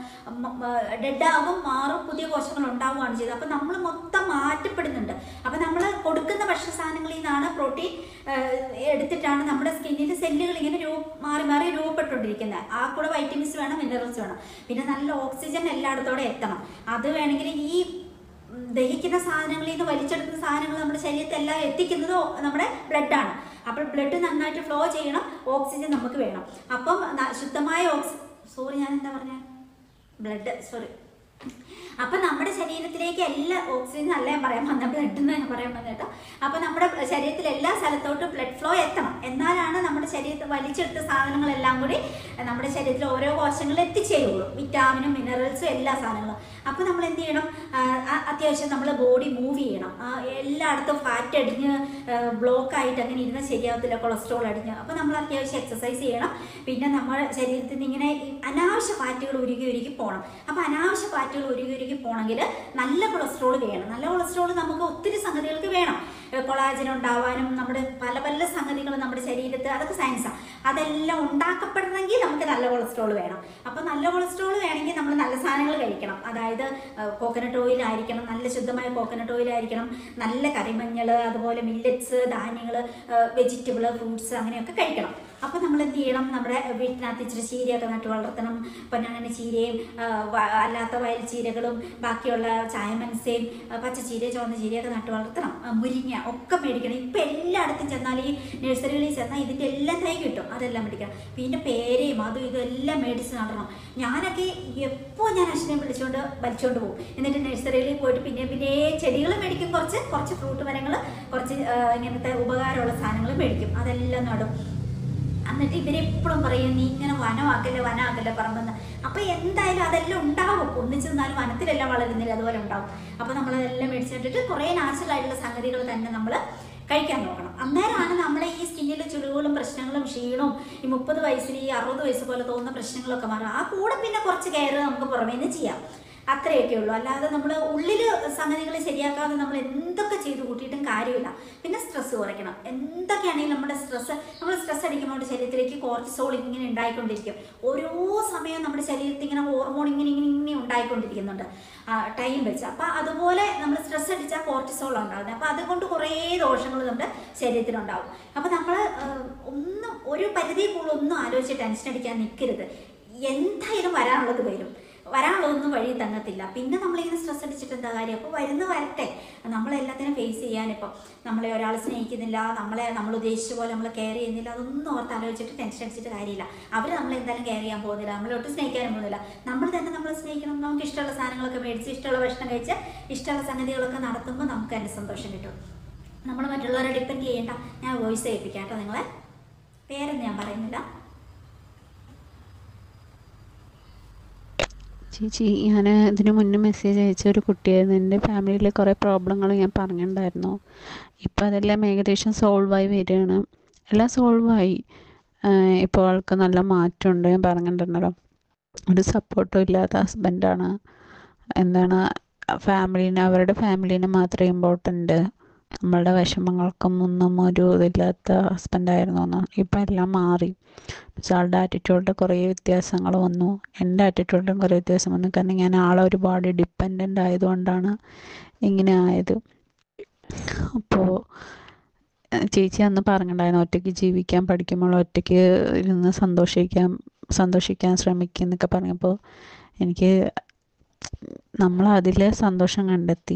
ഡെഡാകും മാറും പുതിയ കോശങ്ങൾ ഉണ്ടാവുകയാണ് ചെയ്തത് അപ്പം നമ്മൾ മൊത്തം മാറ്റപ്പെടുന്നുണ്ട് അപ്പം നമ്മൾ കൊടുക്കുന്ന ഭക്ഷ്യ സാധനങ്ങളിൽ നിന്നാണ് പ്രോട്ടീൻ എടുത്തിട്ടാണ് നമ്മുടെ സ്കിന്നിൽ സെല്ലുകൾ ഇങ്ങനെ രൂപ മാറി മാറി രൂപപ്പെട്ടുകൊണ്ടിരിക്കുന്നത് ആ കൂടെ വൈറ്റമിൻസ് വേണം മിനറൽസ് വേണം പിന്നെ നല്ല ഓക്സിജൻ എല്ലായിടത്തോടെ എത്തണം അത് വേണമെങ്കിൽ ഈ ഉം, ദഹിക്കുന്ന സാധനങ്ങളിൽ നിന്ന് വലിച്ചെടുക്കുന്ന സാധനങ്ങൾ നമ്മുടെ ശരീരത്തിൽ എല്ലാം എത്തിക്കുന്നത് നമ്മുടെ ബ്ലഡാണ് അപ്പോൾ ബ്ലഡ് നന്നായിട്ട് ഫ്ലോ ചെയ്യണം ഓക്സിജൻ നമുക്ക് വേണം അപ്പം ന- ശുദ്ധമായ ഓക്സി സോറി ഞാൻ എന്താ പറഞ്ഞ ബ്ലഡ് സോറി അപ്പൊ നമ്മുടെ ശരീരത്തിലേക്ക് എല്ലാ ഓക്സിജൻ അല്ല ഞാൻ പറയാൻ വന്ന ബ്ലഡ് എന്ന് ഞാൻ പറയാൻ വന്നത് കേട്ടോ അപ്പൊ നമ്മുടെ ശരീരത്തിൽ എല്ലാ സ്ഥലത്തോട്ടും ബ്ലഡ് ഫ്ലോ എത്തണം എന്നാലാണ് നമ്മുടെ ശരീരത്തിൽ വലിച്ചെടുത്ത സാധനങ്ങളെല്ലാം കൂടി നമ്മുടെ ശരീരത്തിൽ ഓരോ കോശങ്ങളിൽ എത്തിച്ചേരുള്ളൂ വിറ്റാമിനും മിനറൽസും എല്ലാ സാധനങ്ങളും അപ്പൊ നമ്മൾ എന്ത് ചെയ്യണം ആ, ആ- അത്യാവശ്യം നമ്മൾ ബോഡി മൂവ് ചെയ്യണം ആ, എല്ലായിടത്തും ഫാറ്റ് അടിഞ്ഞ് ബ്ലോക്ക് ആയിട്ട് അങ്ങനെ ഇരുന്നാൽ ശരിയാവത്തില്ല കൊളസ്ട്രോൾ അടിഞ്ഞ് അപ്പൊ നമ്മൾ അത്യാവശ്യം എക്സസൈസ് ചെയ്യണം പിന്നെ നമ്മുടെ ശരീരത്തിൽ നിന്ന് ഇങ്ങനെ ഈ അനാവശ്യ ഫാറ്റുകൾ ഉരുകി ഉരുകി പോകണം അപ്പൊ അനാവശ്യ ഫാറ്റ് ഫാറ്റുകൾ ഉരുകി ഉരുകി പോകണമെങ്കിൽ നല്ല കൊളസ്ട്രോൾ വേണം നല്ല കൊളസ്ട്രോൾ നമുക്ക് ഒത്തിരി സംഗതികൾക്ക് വേണം കൊളാജൻ ഉണ്ടാവാനും നമ്മുടെ പല പല സംഗതികൾ നമ്മുടെ ശരീരത്ത് അതൊക്കെ സയൻസാണ് അതെല്ലാം ഉണ്ടാക്കപ്പെടണമെങ്കിൽ നമുക്ക് നല്ല കൊളസ്ട്രോൾ വേണം അപ്പോൾ നല്ല കൊളസ്ട്രോൾ വേണമെങ്കിൽ നമ്മൾ നല്ല സാധനങ്ങൾ കഴിക്കണം അതായത് കോക്കനട്ട് ഓയിൽ ആയിരിക്കണം നല്ല ശുദ്ധമായ കോക്കനട്ട് ഓയിൽ ആയിരിക്കണം നല്ല കറിമഞ്ഞൾ അതുപോലെ മില്ലറ്റ്സ് ധാന്യങ്ങൾ വെജിറ്റബിൾ ഫ്രൂട്ട്സ് അങ്ങനെയൊക്കെ കഴിക്കണം അപ്പോൾ നമ്മൾ എന്ത് ചെയ്യണം നമ്മുടെ വീട്ടിനകത്ത് ഇച്ചിരി ചീരയൊക്കെ നട്ട് വളർത്തണം പൊന്നങ്ങനെ ചീരയും ആ, വ- അല്ലാത്ത വയൽ ചീരകളും ബാക്കിയുള്ള ചായമൻസയും ആ, പച്ചച്ചീര ചുവന്ന ചീരയൊക്കെ നട്ട് വളർത്തണം ആ, മുരിങ്ങ ഒക്കെ മേടിക്കണം ഇപ്പം എല്ലായിടത്തും ചെന്നാൽ ഈ നഴ്സറികളിൽ ചെന്നാൽ ഇതിൻ്റെ എല്ലാം തൈ കിട്ടും അതെല്ലാം മേടിക്കണം പിന്നെ പേരയും അതും ഇതും എല്ലാം മേടിച്ച് നടണം ഞാനൊക്കെ എപ്പോൾ ഞാൻ അശ്വിനെ വിളിച്ചുകൊണ്ട് വലിച്ചുകൊണ്ട് പോകും എന്നിട്ട് നഴ്സറിയിൽ പോയിട്ട് പിന്നെ പിന്നെ ചെടികൾ മേടിക്കും കുറച്ച് കുറച്ച് ഫ്രൂട്ട് മരങ്ങൾ കുറച്ച് ആ, ഇങ്ങനത്തെ ഉപകാരമുള്ള സാധനങ്ങൾ മേടിക്കും അതെല്ലാം നടും എന്നിട്ട് ഇവരെപ്പോഴും പറയും നീ ഇങ്ങനെ വനമാക്കല്ലേ വനമാക്കല്ലേ പറമ്പെന്ന് അപ്പൊ എന്തായാലും അതെല്ലാം ഉണ്ടാവും ഒന്നിച്ച് നിന്നാലും വനത്തിലെല്ലാം വളരുന്നില്ല അതുപോലെ ഉണ്ടാവും അപ്പൊ നമ്മളതെല്ലാം മേടിച്ചിട്ടിട്ട് കുറേ നാച്ചുറൽ ആയിട്ടുള്ള സംഗതികൾ തന്നെ നമ്മൾ കഴിക്കാൻ നോക്കണം അന്നേരമാണ് നമ്മുടെ ഈ സ്കിന്നിലെ ചുളിവുകളും പ്രശ്നങ്ങളും ക്ഷീണവും ഈ മുപ്പത് വയസ്സിൽ ഈ അറുപത് വയസ്സ് പോലെ തോന്നുന്ന പ്രശ്നങ്ങളൊക്കെ മാറും ആ കൂടെ പിന്നെ കുറച്ച് കെയർ നമുക്ക് പുറമേ നിന്ന് ചെയ്യാം അത്രയൊക്കെ ഉള്ളൂ അല്ലാതെ നമ്മൾ ഉള്ളിൽ സംഗതികൾ ശരിയാക്കാതെ നമ്മൾ എന്തൊക്കെ ചെയ്ത് കൂട്ടിയിട്ടും കാര്യമില്ല പിന്നെ സ്ട്രെസ് കുറയ്ക്കണം എന്തൊക്കെയാണെങ്കിലും നമ്മുടെ സ്ട്രെസ് നമ്മൾ സ്ട്രെസ് അടിക്കുമ്പോൾ നമ്മുടെ ശരീരത്തിലേക്ക് കോർട്ടിസോൾ ഇങ്ങനെ ഉണ്ടായിക്കൊണ്ടിരിക്കും ഓരോ സമയവും നമ്മുടെ ശരീരത്തിൽ ഇങ്ങനെ ഹോർമോൺ ഇങ്ങനെ ഇങ്ങനെ ഇങ്ങനെ ഉണ്ടായിക്കൊണ്ടിരിക്കുന്നുണ്ട് ടൈം വെച്ച് അപ്പം അതുപോലെ നമ്മൾ സ്ട്രെസ് അടിച്ചാൽ കോർട്ടിസോൾ ഉണ്ടാകുന്നത് അപ്പം അതുകൊണ്ട് കുറേ ദോഷങ്ങൾ നമ്മുടെ ശരീരത്തിലുണ്ടാവും അപ്പം നമ്മൾ ഒന്നും ഒരു പരിധി കൂടുതൽ ഒന്നും ആലോചിച്ച് ടെൻഷൻ അടിക്കാൻ നിൽക്കരുത് എന്തായാലും വരാനുള്ളത് വരും വരാനുള്ളതൊന്നും വഴി തങ്ങത്തില്ല പിന്നെ നമ്മളിങ്ങനെ സ്ട്രെസ് അടിച്ചിട്ട് എന്താ കാര്യം അപ്പോൾ വരുന്ന വരട്ടെ നമ്മളെല്ലാത്തിനും ഫേസ് ചെയ്യാനിപ്പം നമ്മളെ ഒരാൾ സ്നേഹിക്കുന്നില്ല നമ്മളെ നമ്മൾ ഉദ്ദേശിച്ച പോലെ നമ്മൾ കെയർ ചെയ്യുന്നില്ല അതൊന്നും ഓർത്ത് ആലോചിച്ചിട്ട് ടെൻഷൻ അടിച്ചിട്ട് കാര്യമില്ല അവർ നമ്മൾ എന്തായാലും കെയർ ചെയ്യാൻ പോകുന്നില്ല നമ്മളൊട്ട് സ്നേഹിക്കാനും പോകുന്നില്ല നമ്മൾ തന്നെ നമ്മളെ സ്നേഹിക്കണം നമുക്ക് ഇഷ്ടമുള്ള സാധനങ്ങളൊക്കെ മേടിച്ച് ഇഷ്ടമുള്ള ഭക്ഷണം കഴിച്ച് ഇഷ്ടമുള്ള സംഗതികളൊക്കെ നടത്തുമ്പോൾ നമുക്ക് അതിൻ്റെ സന്തോഷം കിട്ടും നമ്മൾ മറ്റുള്ളവരെ ഡിപ്പെൻഡ് ചെയ്യേണ്ട ഞാൻ വോയിസ് ഏൽപ്പിക്കാം കേട്ടോ നിങ്ങളെ പേരൊന്നും ഞാൻ പറയുന്നില്ല ചേച്ചി ഞാൻ ഇതിന് മുന്നേ മെസ്സേജ് അയച്ച ഒരു കുട്ടിയായിരുന്നു എൻ്റെ ഫാമിലിയിലെ കുറേ പ്രോബ്ലങ്ങൾ ഞാൻ പറഞ്ഞിട്ടുണ്ടായിരുന്നു ഇപ്പം അതെല്ലാം ഏകദേശം സോൾവ് ആയി വരികയാണ് എല്ലാം സോൾവ് ആയി ഇപ്പോൾ ആൾക്ക് നല്ല മാറ്റമുണ്ട് ഞാൻ പറഞ്ഞിട്ടുണ്ടല്ലോ ഒരു സപ്പോർട്ടും ഇല്ലാത്ത ഹസ്ബൻഡാണ് എന്താണ് ഫാമിലിനെ അവരുടെ ഫാമിലിനെ മാത്രമേ ഇമ്പോർട്ടൻ്റ് നമ്മളുടെ വിഷമങ്ങൾക്കും ഒന്നും ഒരു ഇതില്ലാത്ത ഹസ്ബൻഡായിരുന്നു എന്ന് ഇപ്പം എല്ലാം മാറി പക്ഷെ ആളുടെ ആറ്റിറ്റ്യൂഡിൽ കുറേ വ്യത്യാസങ്ങൾ വന്നു എൻ്റെ ആറ്റിറ്റ്യൂഡിലും കുറേ വ്യത്യാസം വന്നു കാരണം ഞാൻ ആളെ ഒരുപാട് ഡിപ്പെൻഡൻ്റ് ആയതുകൊണ്ടാണ് ഇങ്ങനെ ആയത് അപ്പോൾ ചേച്ചി അന്ന് പറഞ്ഞിട്ടുണ്ടായിരുന്നു ഒറ്റയ്ക്ക് ജീവിക്കാൻ പഠിക്കുമ്പോൾ ഒറ്റയ്ക്ക് ഇരുന്ന് സന്തോഷിക്കാൻ സന്തോഷിക്കാൻ ശ്രമിക്കും എന്നൊക്കെ പറഞ്ഞപ്പോൾ എനിക്ക് നമ്മൾ അതിൽ സന്തോഷം കണ്ടെത്തി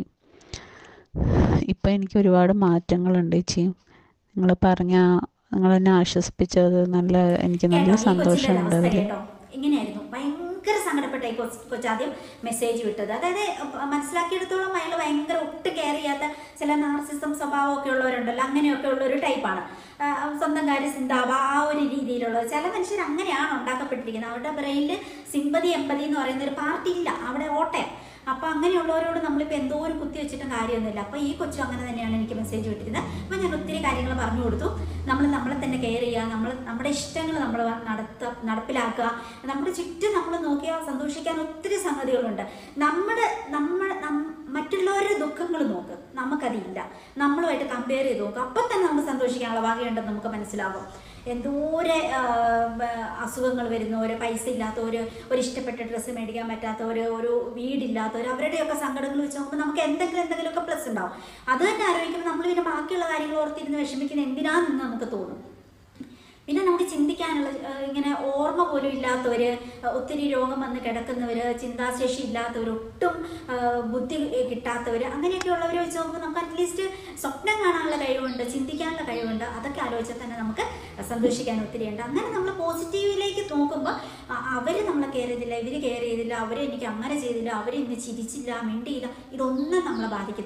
ഇപ്പം എനിക്ക് ഒരുപാട് മാറ്റങ്ങളുണ്ട് ചേച്ചി നിങ്ങൾ പറഞ്ഞ നിങ്ങൾ എന്നെ ആശ്വസിപ്പിച്ചത് നല്ല എനിക്ക് നല്ല കേട്ടോ, ഈ കൊച്ചിന്റെ സന്തോഷമുണ്ട് അവസ്ഥ അതിൽ കേട്ടോ. ഇങ്ങനെയായിരുന്നു ഭയങ്കര സങ്കടപ്പെട്ട ഈ കൊച്ച് കൊച്ചാദ്യം മെസ്സേജ് വിട്ടത് അതായത് അഹ് മനസ്സിലാക്കിയെടുത്തോളം അയാൾ ഭയങ്കര ഒട്ട് കെയർ ചെയ്യാത്ത ചില നാർസിസം സ്വഭാവമൊക്കെ ഉള്ളവരുണ്ടല്ലോ അങ്ങനെയൊക്കെ ഉള്ള ഒരു ടൈപ്പാണ് സ്വന്തം കാര്യം ചിന്താവ ആ ഒരു രീതിയിലുള്ള ചില മനുഷ്യർ അങ്ങനെയാണ് ഉണ്ടാക്കപ്പെട്ടിരിക്കുന്നത് അവരുടെ ബ്രെയിനിൽ സിമ്പതി എമ്പതി എന്ന് പറയുന്ന ഒരു പാർട്ടി ഇല്ല അവിടെ ഓട്ടയം അപ്പൊ അങ്ങനെയുള്ളവരോട് നമ്മളിപ്പോൾ എന്തോ ഒരു കുത്തി വെച്ചിട്ടും കാര്യമൊന്നുമില്ല അപ്പൊ ഈ കൊച്ചു അങ്ങനെ തന്നെയാണ് എനിക്ക് മെസ്സേജ് വിട്ടിരുന്നത് അപ്പൊ ഞാൻ ഒത്തിരി കാര്യങ്ങൾ പറഞ്ഞു കൊടുത്തു നമ്മൾ നമ്മളെ തന്നെ കെയർ ചെയ്യുക നമ്മൾ നമ്മുടെ ഇഷ്ടങ്ങൾ നമ്മൾ നടത്ത നടപ്പിലാക്കുക നമ്മുടെ ചുറ്റും നമ്മൾ നോക്കിയാൽ സന്തോഷിക്കാൻ ഒത്തിരി സംഗതികളുണ്ട് നമ്മുടെ നമ്മൾ നം- മറ്റുള്ളവരുടെ ദുഃഖങ്ങൾ നോക്ക് നമുക്കതില്ല നമ്മളുമായിട്ട് കമ്പയർ ചെയ്ത് നോക്കുക അപ്പം തന്നെ നമുക്ക് സന്തോഷിക്കാനുള്ള വകയുണ്ടെന്ന് നമുക്ക് മനസ്സിലാകും എന്തോരെ അസുഖങ്ങൾ വരുന്നവര് പൈസ ഇല്ലാത്തവര് ഒരു ഇഷ്ടപ്പെട്ട ഡ്രസ്സ് മേടിക്കാൻ പറ്റാത്തവര് ഒരു വീടില്ലാത്തവര് അവരുടെയൊക്കെ സങ്കടങ്ങൾ വെച്ച് നോക്കുമ്പോൾ നമുക്ക് എന്തെങ്കിലും എന്തെങ്കിലുമൊക്കെ പ്ലസ് ഉണ്ടാവും അത് തന്നെ ആലോചിക്കുമ്പോൾ നമ്മൾ പിന്നെ ബാക്കിയുള്ള കാര്യങ്ങൾ ഓർത്തിരുന്ന് വിഷമിക്കുന്ന എന്തിനാന്ന് നമുക്ക് തോന്നും പിന്നെ നമുക്ക് ചിന്തിക്കാനുള്ള ഏഹ്, ഇങ്ങനെ ഓർമ്മ പോലും ഇല്ലാത്തവര് ഏഹ്, ഒത്തിരി രോഗം വന്ന് കിടക്കുന്നവര് ചിന്താശേഷി ഇല്ലാത്തവർ ഒട്ടും ഏഹ്, ബുദ്ധി കിട്ടാത്തവര് അങ്ങനെയൊക്കെ ഉള്ളവരെ വെച്ച് നോക്കുമ്പോൾ നമുക്ക് അറ്റ്ലീസ്റ്റ് സ്വപ്നം കാണാനുള്ള കഴിവുണ്ട് ചിന്തിക്കാനുള്ള കഴിവുണ്ട് അതൊക്കെ ആലോചിച്ചാൽ തന്നെ നമുക്ക് സന്തോഷിക്കാൻ ഒത്തിരി ഉണ്ട് അങ്ങനെ നമ്മൾ പോസിറ്റീവിലേക്ക് നോക്കുമ്പോൾ അവർ നമ്മളെ കെയർ ചെയ്തില്ല ഇവർ കെയർ ചെയ്തില്ല അവർ എനിക്ക് അങ്ങനെ ചെയ്തില്ല അവർ ഇന്ന് ചിരിച്ചില്ല മിണ്ടിയില്ല ഇതൊന്നും നമ്മളെ ബാധിക്കത്തില്ല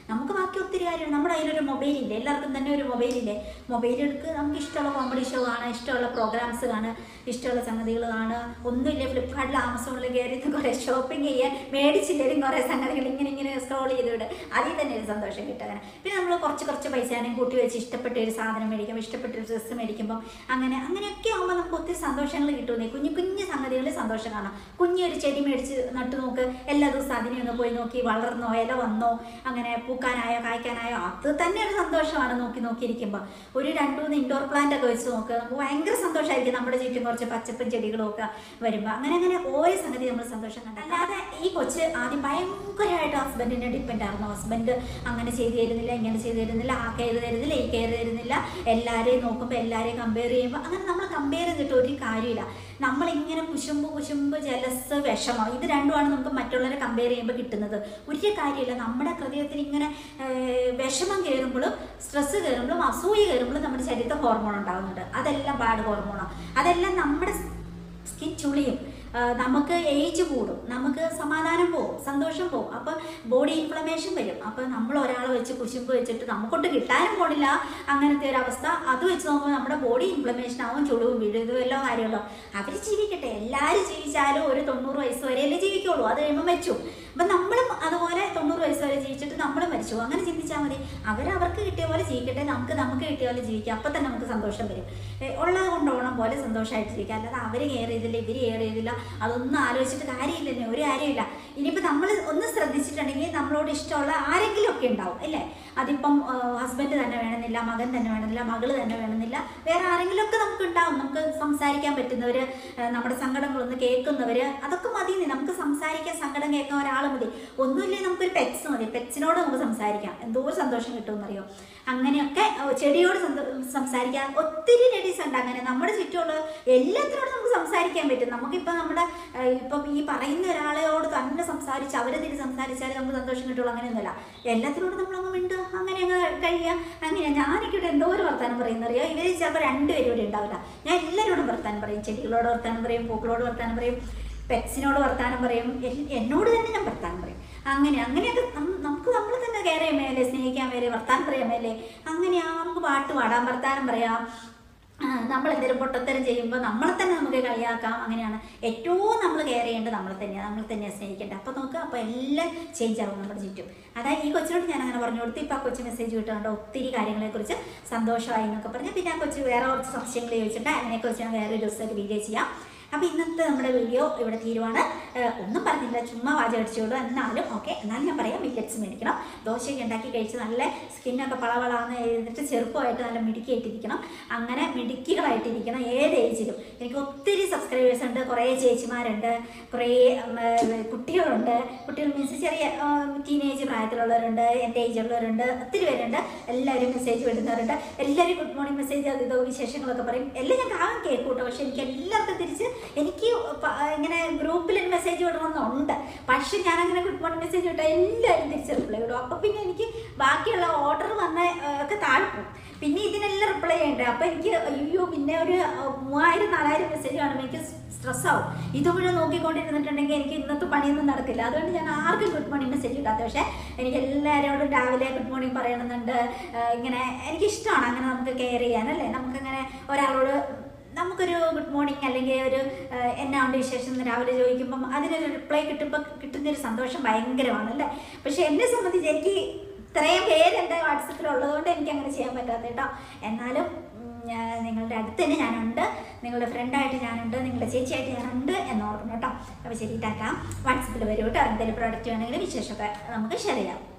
നമുക്ക് ബാക്കി ഒത്തിരി കാര്യമാണ് നമ്മുടെ കയ്യിലൊരു മൊബൈലില്ലേ എല്ലാവർക്കും തന്നെ ഒരു മൊബൈലില്ലേ മൊബൈൽ എടുക്കുക നമുക്ക് ഇഷ്ടമുള്ള കോമഡി ഷോ കാണാം ഇഷ്ടമുള്ള പ്രോഗ്രാംസ് കാണുക ഇഷ്ടമുള്ള സംഗതികൾ കാണുക ഒന്നുമില്ല ഫ്ലിപ്കാർട്ടിൽ ആമസോണിൽ കയറി കുറേ ഷോപ്പിംഗ് ചെയ്യാൻ മേടിച്ചില്ലേലും കുറേ സംഗതികൾ ഇങ്ങനെ ഇങ്ങനെ സ്ക്രോൾ ചെയ്ത് വിടും അതിൽ തന്നെ ഒരു സന്തോഷം കിട്ടുക അങ്ങനെ പിന്നെ നമ്മൾ കുറച്ച് കുറച്ച് പൈസയാണെങ്കിൽ കൂട്ടി വെച്ച് ഇഷ്ടപ്പെട്ട ഒരു സാധനം മേടിക്കും ഇഷ്ടപ്പെട്ട ഒരു ഡ്രസ്സ് മേടിക്കുമ്പോൾ അങ്ങനെ അങ്ങനെയൊക്കെ ആകുമ്പോൾ നമുക്ക് ഒത്തിരി സന്തോഷങ്ങൾ കിട്ടുന്നേ കുഞ്ഞു കുഞ്ഞു സംഗതികളിൽ സന്തോഷം കാണാം കുഞ്ഞൊരു ചെടി മേടിച്ച് നട്ടു നോക്ക് എല്ലാ ദിവസവും അതിനെ ഒന്ന് പോയി നോക്കി വളർന്നോ ഇല വന്നോ അങ്ങനെ പൂക്കാനായോ കായ്ക്കാനായോ അത് തന്നെ ഒരു സന്തോഷമാണ് നോക്കി നോക്കിയിരിക്കുമ്പോൾ ഒരു രണ്ടു മൂന്ന് ഇൻഡോർ പ്ലാന്റ് ഒക്കെ വെച്ച് നോക്കുക നമുക്ക് ഭയങ്കര സന്തോഷമായിരിക്കും നമ്മുടെ ചുറ്റും കുറച്ച് പച്ചപ്പും ചെടികളും ഒക്കെ വരുമ്പോൾ അങ്ങനെ അങ്ങനെ ഓരോ സംഗതി നമ്മൾ സന്തോഷം കണ്ട അല്ലാതെ ഈ കൊച്ച് ആദ്യം ഭയങ്കരമായിട്ട് ഹസ്ബൻഡിനെ ഡിപ്പെൻഡ് ആയിരുന്നു ഹസ്ബൻഡ് അങ്ങനെ ചെയ്തു തരുന്നില്ല ഇങ്ങനെ ചെയ്തു തരുന്നില്ല ആ കെയർ തരുന്നില്ല ഈ കെയർ തരുന്നില്ല എല്ലാവരെയും നോക്കുമ്പോൾ എല്ലാവരെയും കമ്പയർ ചെയ്യുമ്പോൾ അങ്ങനെ നമ്മൾ കമ്പയർ ചെയ്തിട്ട് ഒരു കാര്യമില്ല നമ്മളിങ്ങനെ കുശുമ്പ് കുശുമ്പ് ജലസ് വിഷമം ഇത് രണ്ടുമാണ് നമുക്ക് മറ്റുള്ളവരെ കമ്പയർ ചെയ്യുമ്പോൾ കിട്ടുന്നത് ഒരു കാര്യമില്ല നമ്മുടെ ഹൃദയത്തിൽ ഇങ്ങനെ ഏർ, വിഷമം കയറുമ്പോഴും സ്ട്രെസ് കയറുമ്പോഴും അസൂയ കയറുമ്പോഴും നമ്മുടെ ശരീരത്തിൽ ഹോർമോൺ ഉണ്ടാകുന്നുണ്ട് അതെല്ലാം ബാഡ് ഹോർമോണാണ് അതെല്ലാം നമ്മുടെ സ്കിൻ ചുളിയും ആ, നമുക്ക് ഏജ് കൂടും നമുക്ക് സമാധാനം പോകും സന്തോഷം പോകും അപ്പം ബോഡി ഇൻഫ്ലമേഷൻ വരും അപ്പം നമ്മൾ ഒരാളെ വെച്ച് കുശുമ്പ് വെച്ചിട്ട് നമുക്കൊട്ട് കിട്ടാനും പോണില്ല അങ്ങനത്തെ ഒരു അവസ്ഥ അത് വെച്ച് നോക്കുമ്പോൾ നമ്മുടെ ബോഡി ഇൻഫ്ലമേഷൻ ആവും ചുളിവും വീഴും ഇത് വല്ലോ കാര്യമുള്ളൂ അവർ ജീവിക്കട്ടെ എല്ലാവരും ജീവിച്ചാലും ഒരു തൊണ്ണൂറ് വയസ്സ് വരെയല്ലേ ജീവിക്കുള്ളൂ അത് കഴിയുമ്പോൾ മരിച്ചു അപ്പം നമ്മളും അതുപോലെ തൊണ്ണൂറ് വയസ്സ് വരെ ജീവിച്ചിട്ട് നമ്മളും മരിച്ചു അങ്ങനെ ചിന്തിച്ചാൽ മതി അവരവർക്ക് കിട്ടിയ പോലെ ജീവിക്കട്ടെ നമുക്ക് നമുക്ക് കിട്ടിയ പോലെ ജീവിക്കാം അപ്പം തന്നെ നമുക്ക് സന്തോഷം വരും ഏ, ഉള്ളത് കൊണ്ട് ഓണം പോലെ സന്തോഷമായിട്ട് ജീവിക്കാം അല്ലാതെ അവർ കെയർ ചെയ്തില്ല ഇവർ കെയർ ചെയ്തില്ല അതൊന്നും ആലോചിച്ചിട്ട് കാര്യമില്ലെന്നെ ഒരു കാര്യമില്ല ഇനിയിപ്പോൾ നമ്മൾ ഒന്ന് ശ്രദ്ധിച്ചിട്ടുണ്ടെങ്കിൽ നമ്മളോട് ഇഷ്ടമുള്ള ആരെങ്കിലും ഒക്കെ ഉണ്ടാവും അല്ലേ അതിപ്പം ഹസ്ബൻഡ് തന്നെ വേണമെന്നില്ല മകൻ തന്നെ വേണമെന്നില്ല മകള് തന്നെ വേണമെന്നില്ല വേറെ ആരെങ്കിലും ഒക്കെ നമുക്ക് ഉണ്ടാവും നമുക്ക് സംസാരിക്കാൻ പറ്റുന്നവർ നമ്മുടെ സങ്കടങ്ങളൊന്ന് കേൾക്കുന്നവർ അതൊക്കെ മതി നമുക്ക് സംസാരിക്കാൻ സങ്കടം കേൾക്കാൻ ഒരാൾ മതി ഒന്നുമില്ലേ നമുക്കൊരു പെറ്റ്സ് മതി പെറ്റ്സിനോട് നമുക്ക് സംസാരിക്കാം എന്തോ ഒരു സന്തോഷം കിട്ടുമെന്നറിയോ അങ്ങനെയൊക്കെ ഏഹ്, ചെടിയോട് സന്തോ- സംസാരിക്കാൻ ഒത്തിരി ലേഡീസ് ഉണ്ട് അങ്ങനെ നമ്മുടെ ചുറ്റുമുള്ള എല്ലാത്തിനോടും നമുക്ക് സംസാരിക്കാൻ പറ്റും നമുക്കിപ്പോൾ നമ്മുടെ ഏഹ്, ഇപ്പം ഈ പറയുന്ന ഒരാളോട് തന്നെ സംസാരിച്ച് അവരെ തിരി സംസാരിച്ചാലേ നമുക്ക് സന്തോഷം കിട്ടുള്ളൂ അങ്ങനെയൊന്നുമില്ല എല്ലാത്തിനോടും നമ്മളങ്ങ് മിണ്ടുക അങ്ങനെ അങ്ങ് കഴിയുക അങ്ങനെ ഞാനൊക്കെ ഇവിടെ എന്തോ ഒരു വർത്താനം പറയുന്നറിയോ ഇവർ ചിലപ്പോൾ രണ്ടുപേരും ഇവിടെ ഉണ്ടാവില്ല ഞാൻ എല്ലാവരോടും വർത്താനം പറയും ചെടികളോട് വർത്താനം പറയും പൂക്കളോട് വർത്താനം പറയും പെറ്റ്സിനോട് വർത്താനം പറയും എൽ- എന്നോട് തന്നെ ഞാൻ വർത്താനം പറയും അങ്ങനെ അങ്ങനെയൊക്കെ നം- നമുക്ക് നമ്മൾ തന്നെ കെയർ ചെയ്യാൻ മേലെ സ്നേഹിക്കാൻ മേലെ വർത്താനം പറയാൻ മേലെ അങ്ങനെയാ നമുക്ക് പാട്ട് പാടാം വർത്താനം പറയാം ആ, നമ്മൾ എന്തെങ്കിലും പൊട്ടത്തരം ചെയ്യുമ്പോൾ നമ്മളെ തന്നെ നമുക്ക് കളിയാക്കാം അങ്ങനെയാണ് ഏറ്റവും നമ്മൾ കെയർ ചെയ്യേണ്ടത് നമ്മളെ തന്നെയാണ് നമ്മളെ തന്നെയാണ് സ്നേഹിക്കേണ്ടത് അപ്പോൾ നോക്കുക അപ്പോൾ എല്ലാം ചേഞ്ച് ആവും നമ്മുടെ ചുറ്റും അതായത് ഈ കൊച്ചിനോട് ഞാൻ അങ്ങനെ പറഞ്ഞു കൊടുത്തു ഇപ്പോൾ ആ കൊച്ചു മെസ്സേജ് കിട്ടുന്നുണ്ട് ഒത്തിരി കാര്യങ്ങളെക്കുറിച്ച് സന്തോഷമായി എന്നൊക്കെ പറഞ്ഞ് പിന്നെ ആ കൊച്ചു വേറെ കുറച്ച് സംശയങ്ങൾ ചോദിച്ചിട്ട് അതിനെക്കുറിച്ച് ഞാൻ വേറെ ഒരു ദിവസം ഒരു വീഡിയോ ചെയ്യാം അപ്പോൾ ഇന്നത്തെ നമ്മുടെ വീഡിയോ ഇവിടെ തീരുവാണ് ഏഹ് ഒന്നും പറഞ്ഞില്ല ചുമ്മാ വാചകടിച്ചോളൂ എന്നാലും ഓക്കെ എന്നാലും ഞാൻ പറയാം മില്ലറ്റ്സ് മേടിക്കണം ദോശയൊക്കെ ഉണ്ടാക്കി കഴിച്ച് നല്ല സ്കിന്നൊക്കെ പളവളാന്ന് എഴുതിട്ട് ചെറുപ്പമായിട്ട് നല്ല മിടുക്കിയായിട്ടിരിക്കണം അങ്ങനെ മിടുക്കികളായിട്ടിരിക്കണം ഏത് ഏജിലും എനിക്ക് ഒത്തിരി സബ്സ്ക്രൈബേഴ്സ് ഉണ്ട് കുറേ ചേച്ചിമാരുണ്ട് കുറേ ഉം, ഏഹ്, കുട്ടികളുണ്ട് കുട്ടികൾ മീൻസ് ചെറിയ ടീനേജ് പ്രായത്തിലുള്ളവരുണ്ട് എൻ്റെ ഏജുള്ളവരുണ്ട് ഒത്തിരി പേരുണ്ട് എല്ലാവരും മെസ്സേജ് വിടുന്നവരുണ്ട് എല്ലാവരും ഗുഡ് മോർണിംഗ് മെസ്സേജ് അത് ഇതോ വിശേഷങ്ങളൊക്കെ പറയും എല്ലാം ഞാൻ കാണാൻ കേൾക്കൂട്ടോ പക്ഷെ എനിക്ക് എല്ലാവർക്കും തിരിച്ച് എനിക്ക് പ- ഇങ്ങനെ ഗ്രൂപ്പിൽ മെസ്സേജ് വിടണമെന്നുണ്ട് പക്ഷെ ഞാൻ അങ്ങനെ ഗുഡ് മോർണിംഗ് മെസ്സേജ് വിട്ടാൽ എല്ലാവരും തിരിച്ച് റിപ്ലൈ വിടും അപ്പോൾ പിന്നെ എനിക്ക് ബാക്കിയുള്ള ഓർഡർ വന്ന ഏഹ്, ഒക്കെ താഴ്ക്കും പിന്നെ ഇതിനെല്ലാം റിപ്ലൈ ചെയ്യണ്ടേ അപ്പോൾ എനിക്ക് അയ്യോ പിന്നെ ഒരു ഏഹ്, മൂവായിരം നാലായിരം മെസ്സേജ് കാണുമ്പോൾ എനിക്ക് സ്ട്രെസ് ആവും ഇതുപോലെ നോക്കിക്കൊണ്ടിരുന്നിട്ടുണ്ടെങ്കിൽ എനിക്ക് ഇന്നത്തെ പണിയൊന്നും നടക്കില്ല അതുകൊണ്ട് ഞാൻ ആർക്കും ഗുഡ് മോർണിംഗ് മെസ്സേജ് ഇടാത്ത പക്ഷേ എനിക്ക് എല്ലാവരോടും രാവിലെ ഗുഡ് മോർണിംഗ് പറയണമെന്നുണ്ട് ഏഹ്, ഇങ്ങനെ എനിക്കിഷ്ടമാണ് അങ്ങനെ നമുക്ക് കെയർ ചെയ്യാനല്ലേ നമുക്കങ്ങനെ ഒരാളോട് നമുക്കൊരു ഗുഡ് മോർണിംഗ് അല്ലെങ്കിൽ ഒരു ഏഹ്, എന്നാ ഉണ്ട് വിശേഷം എന്ന് രാവിലെ ചോദിക്കുമ്പം അതിനൊരു റിപ്ലൈ കിട്ടുമ്പോൾ കിട്ടുന്നൊരു സന്തോഷം ഭയങ്കരമാണ് അല്ലേ പക്ഷെ എന്നെ സംബന്ധിച്ച് എനിക്ക് ഇത്രയും പേര് എൻ്റെ വാട്സപ്പിൽ ഉള്ളതുകൊണ്ട് എനിക്ക് അങ്ങനെ ചെയ്യാൻ പറ്റാത്ത കേട്ടോ എന്നാലും ഉം, ഞാൻ- നിങ്ങളുടെ അടുത്ത് തന്നെ ഞാനുണ്ട് നിങ്ങളുടെ ഫ്രണ്ടായിട്ട് ഞാനുണ്ട് നിങ്ങളുടെ ചേച്ചിയായിട്ട് ഞാനുണ്ട് എന്ന് ഓർക്കണം കേട്ടോ അപ്പോൾ ശരി ടാറ്റ വാട്സപ്പിൽ വരൂ കേട്ടോ എന്തെങ്കിലും പ്രോഡക്റ്റ് വേണമെങ്കിൽ വിശേഷമൊക്കെ നമുക്ക് ഷെയർ ചെയ്യാം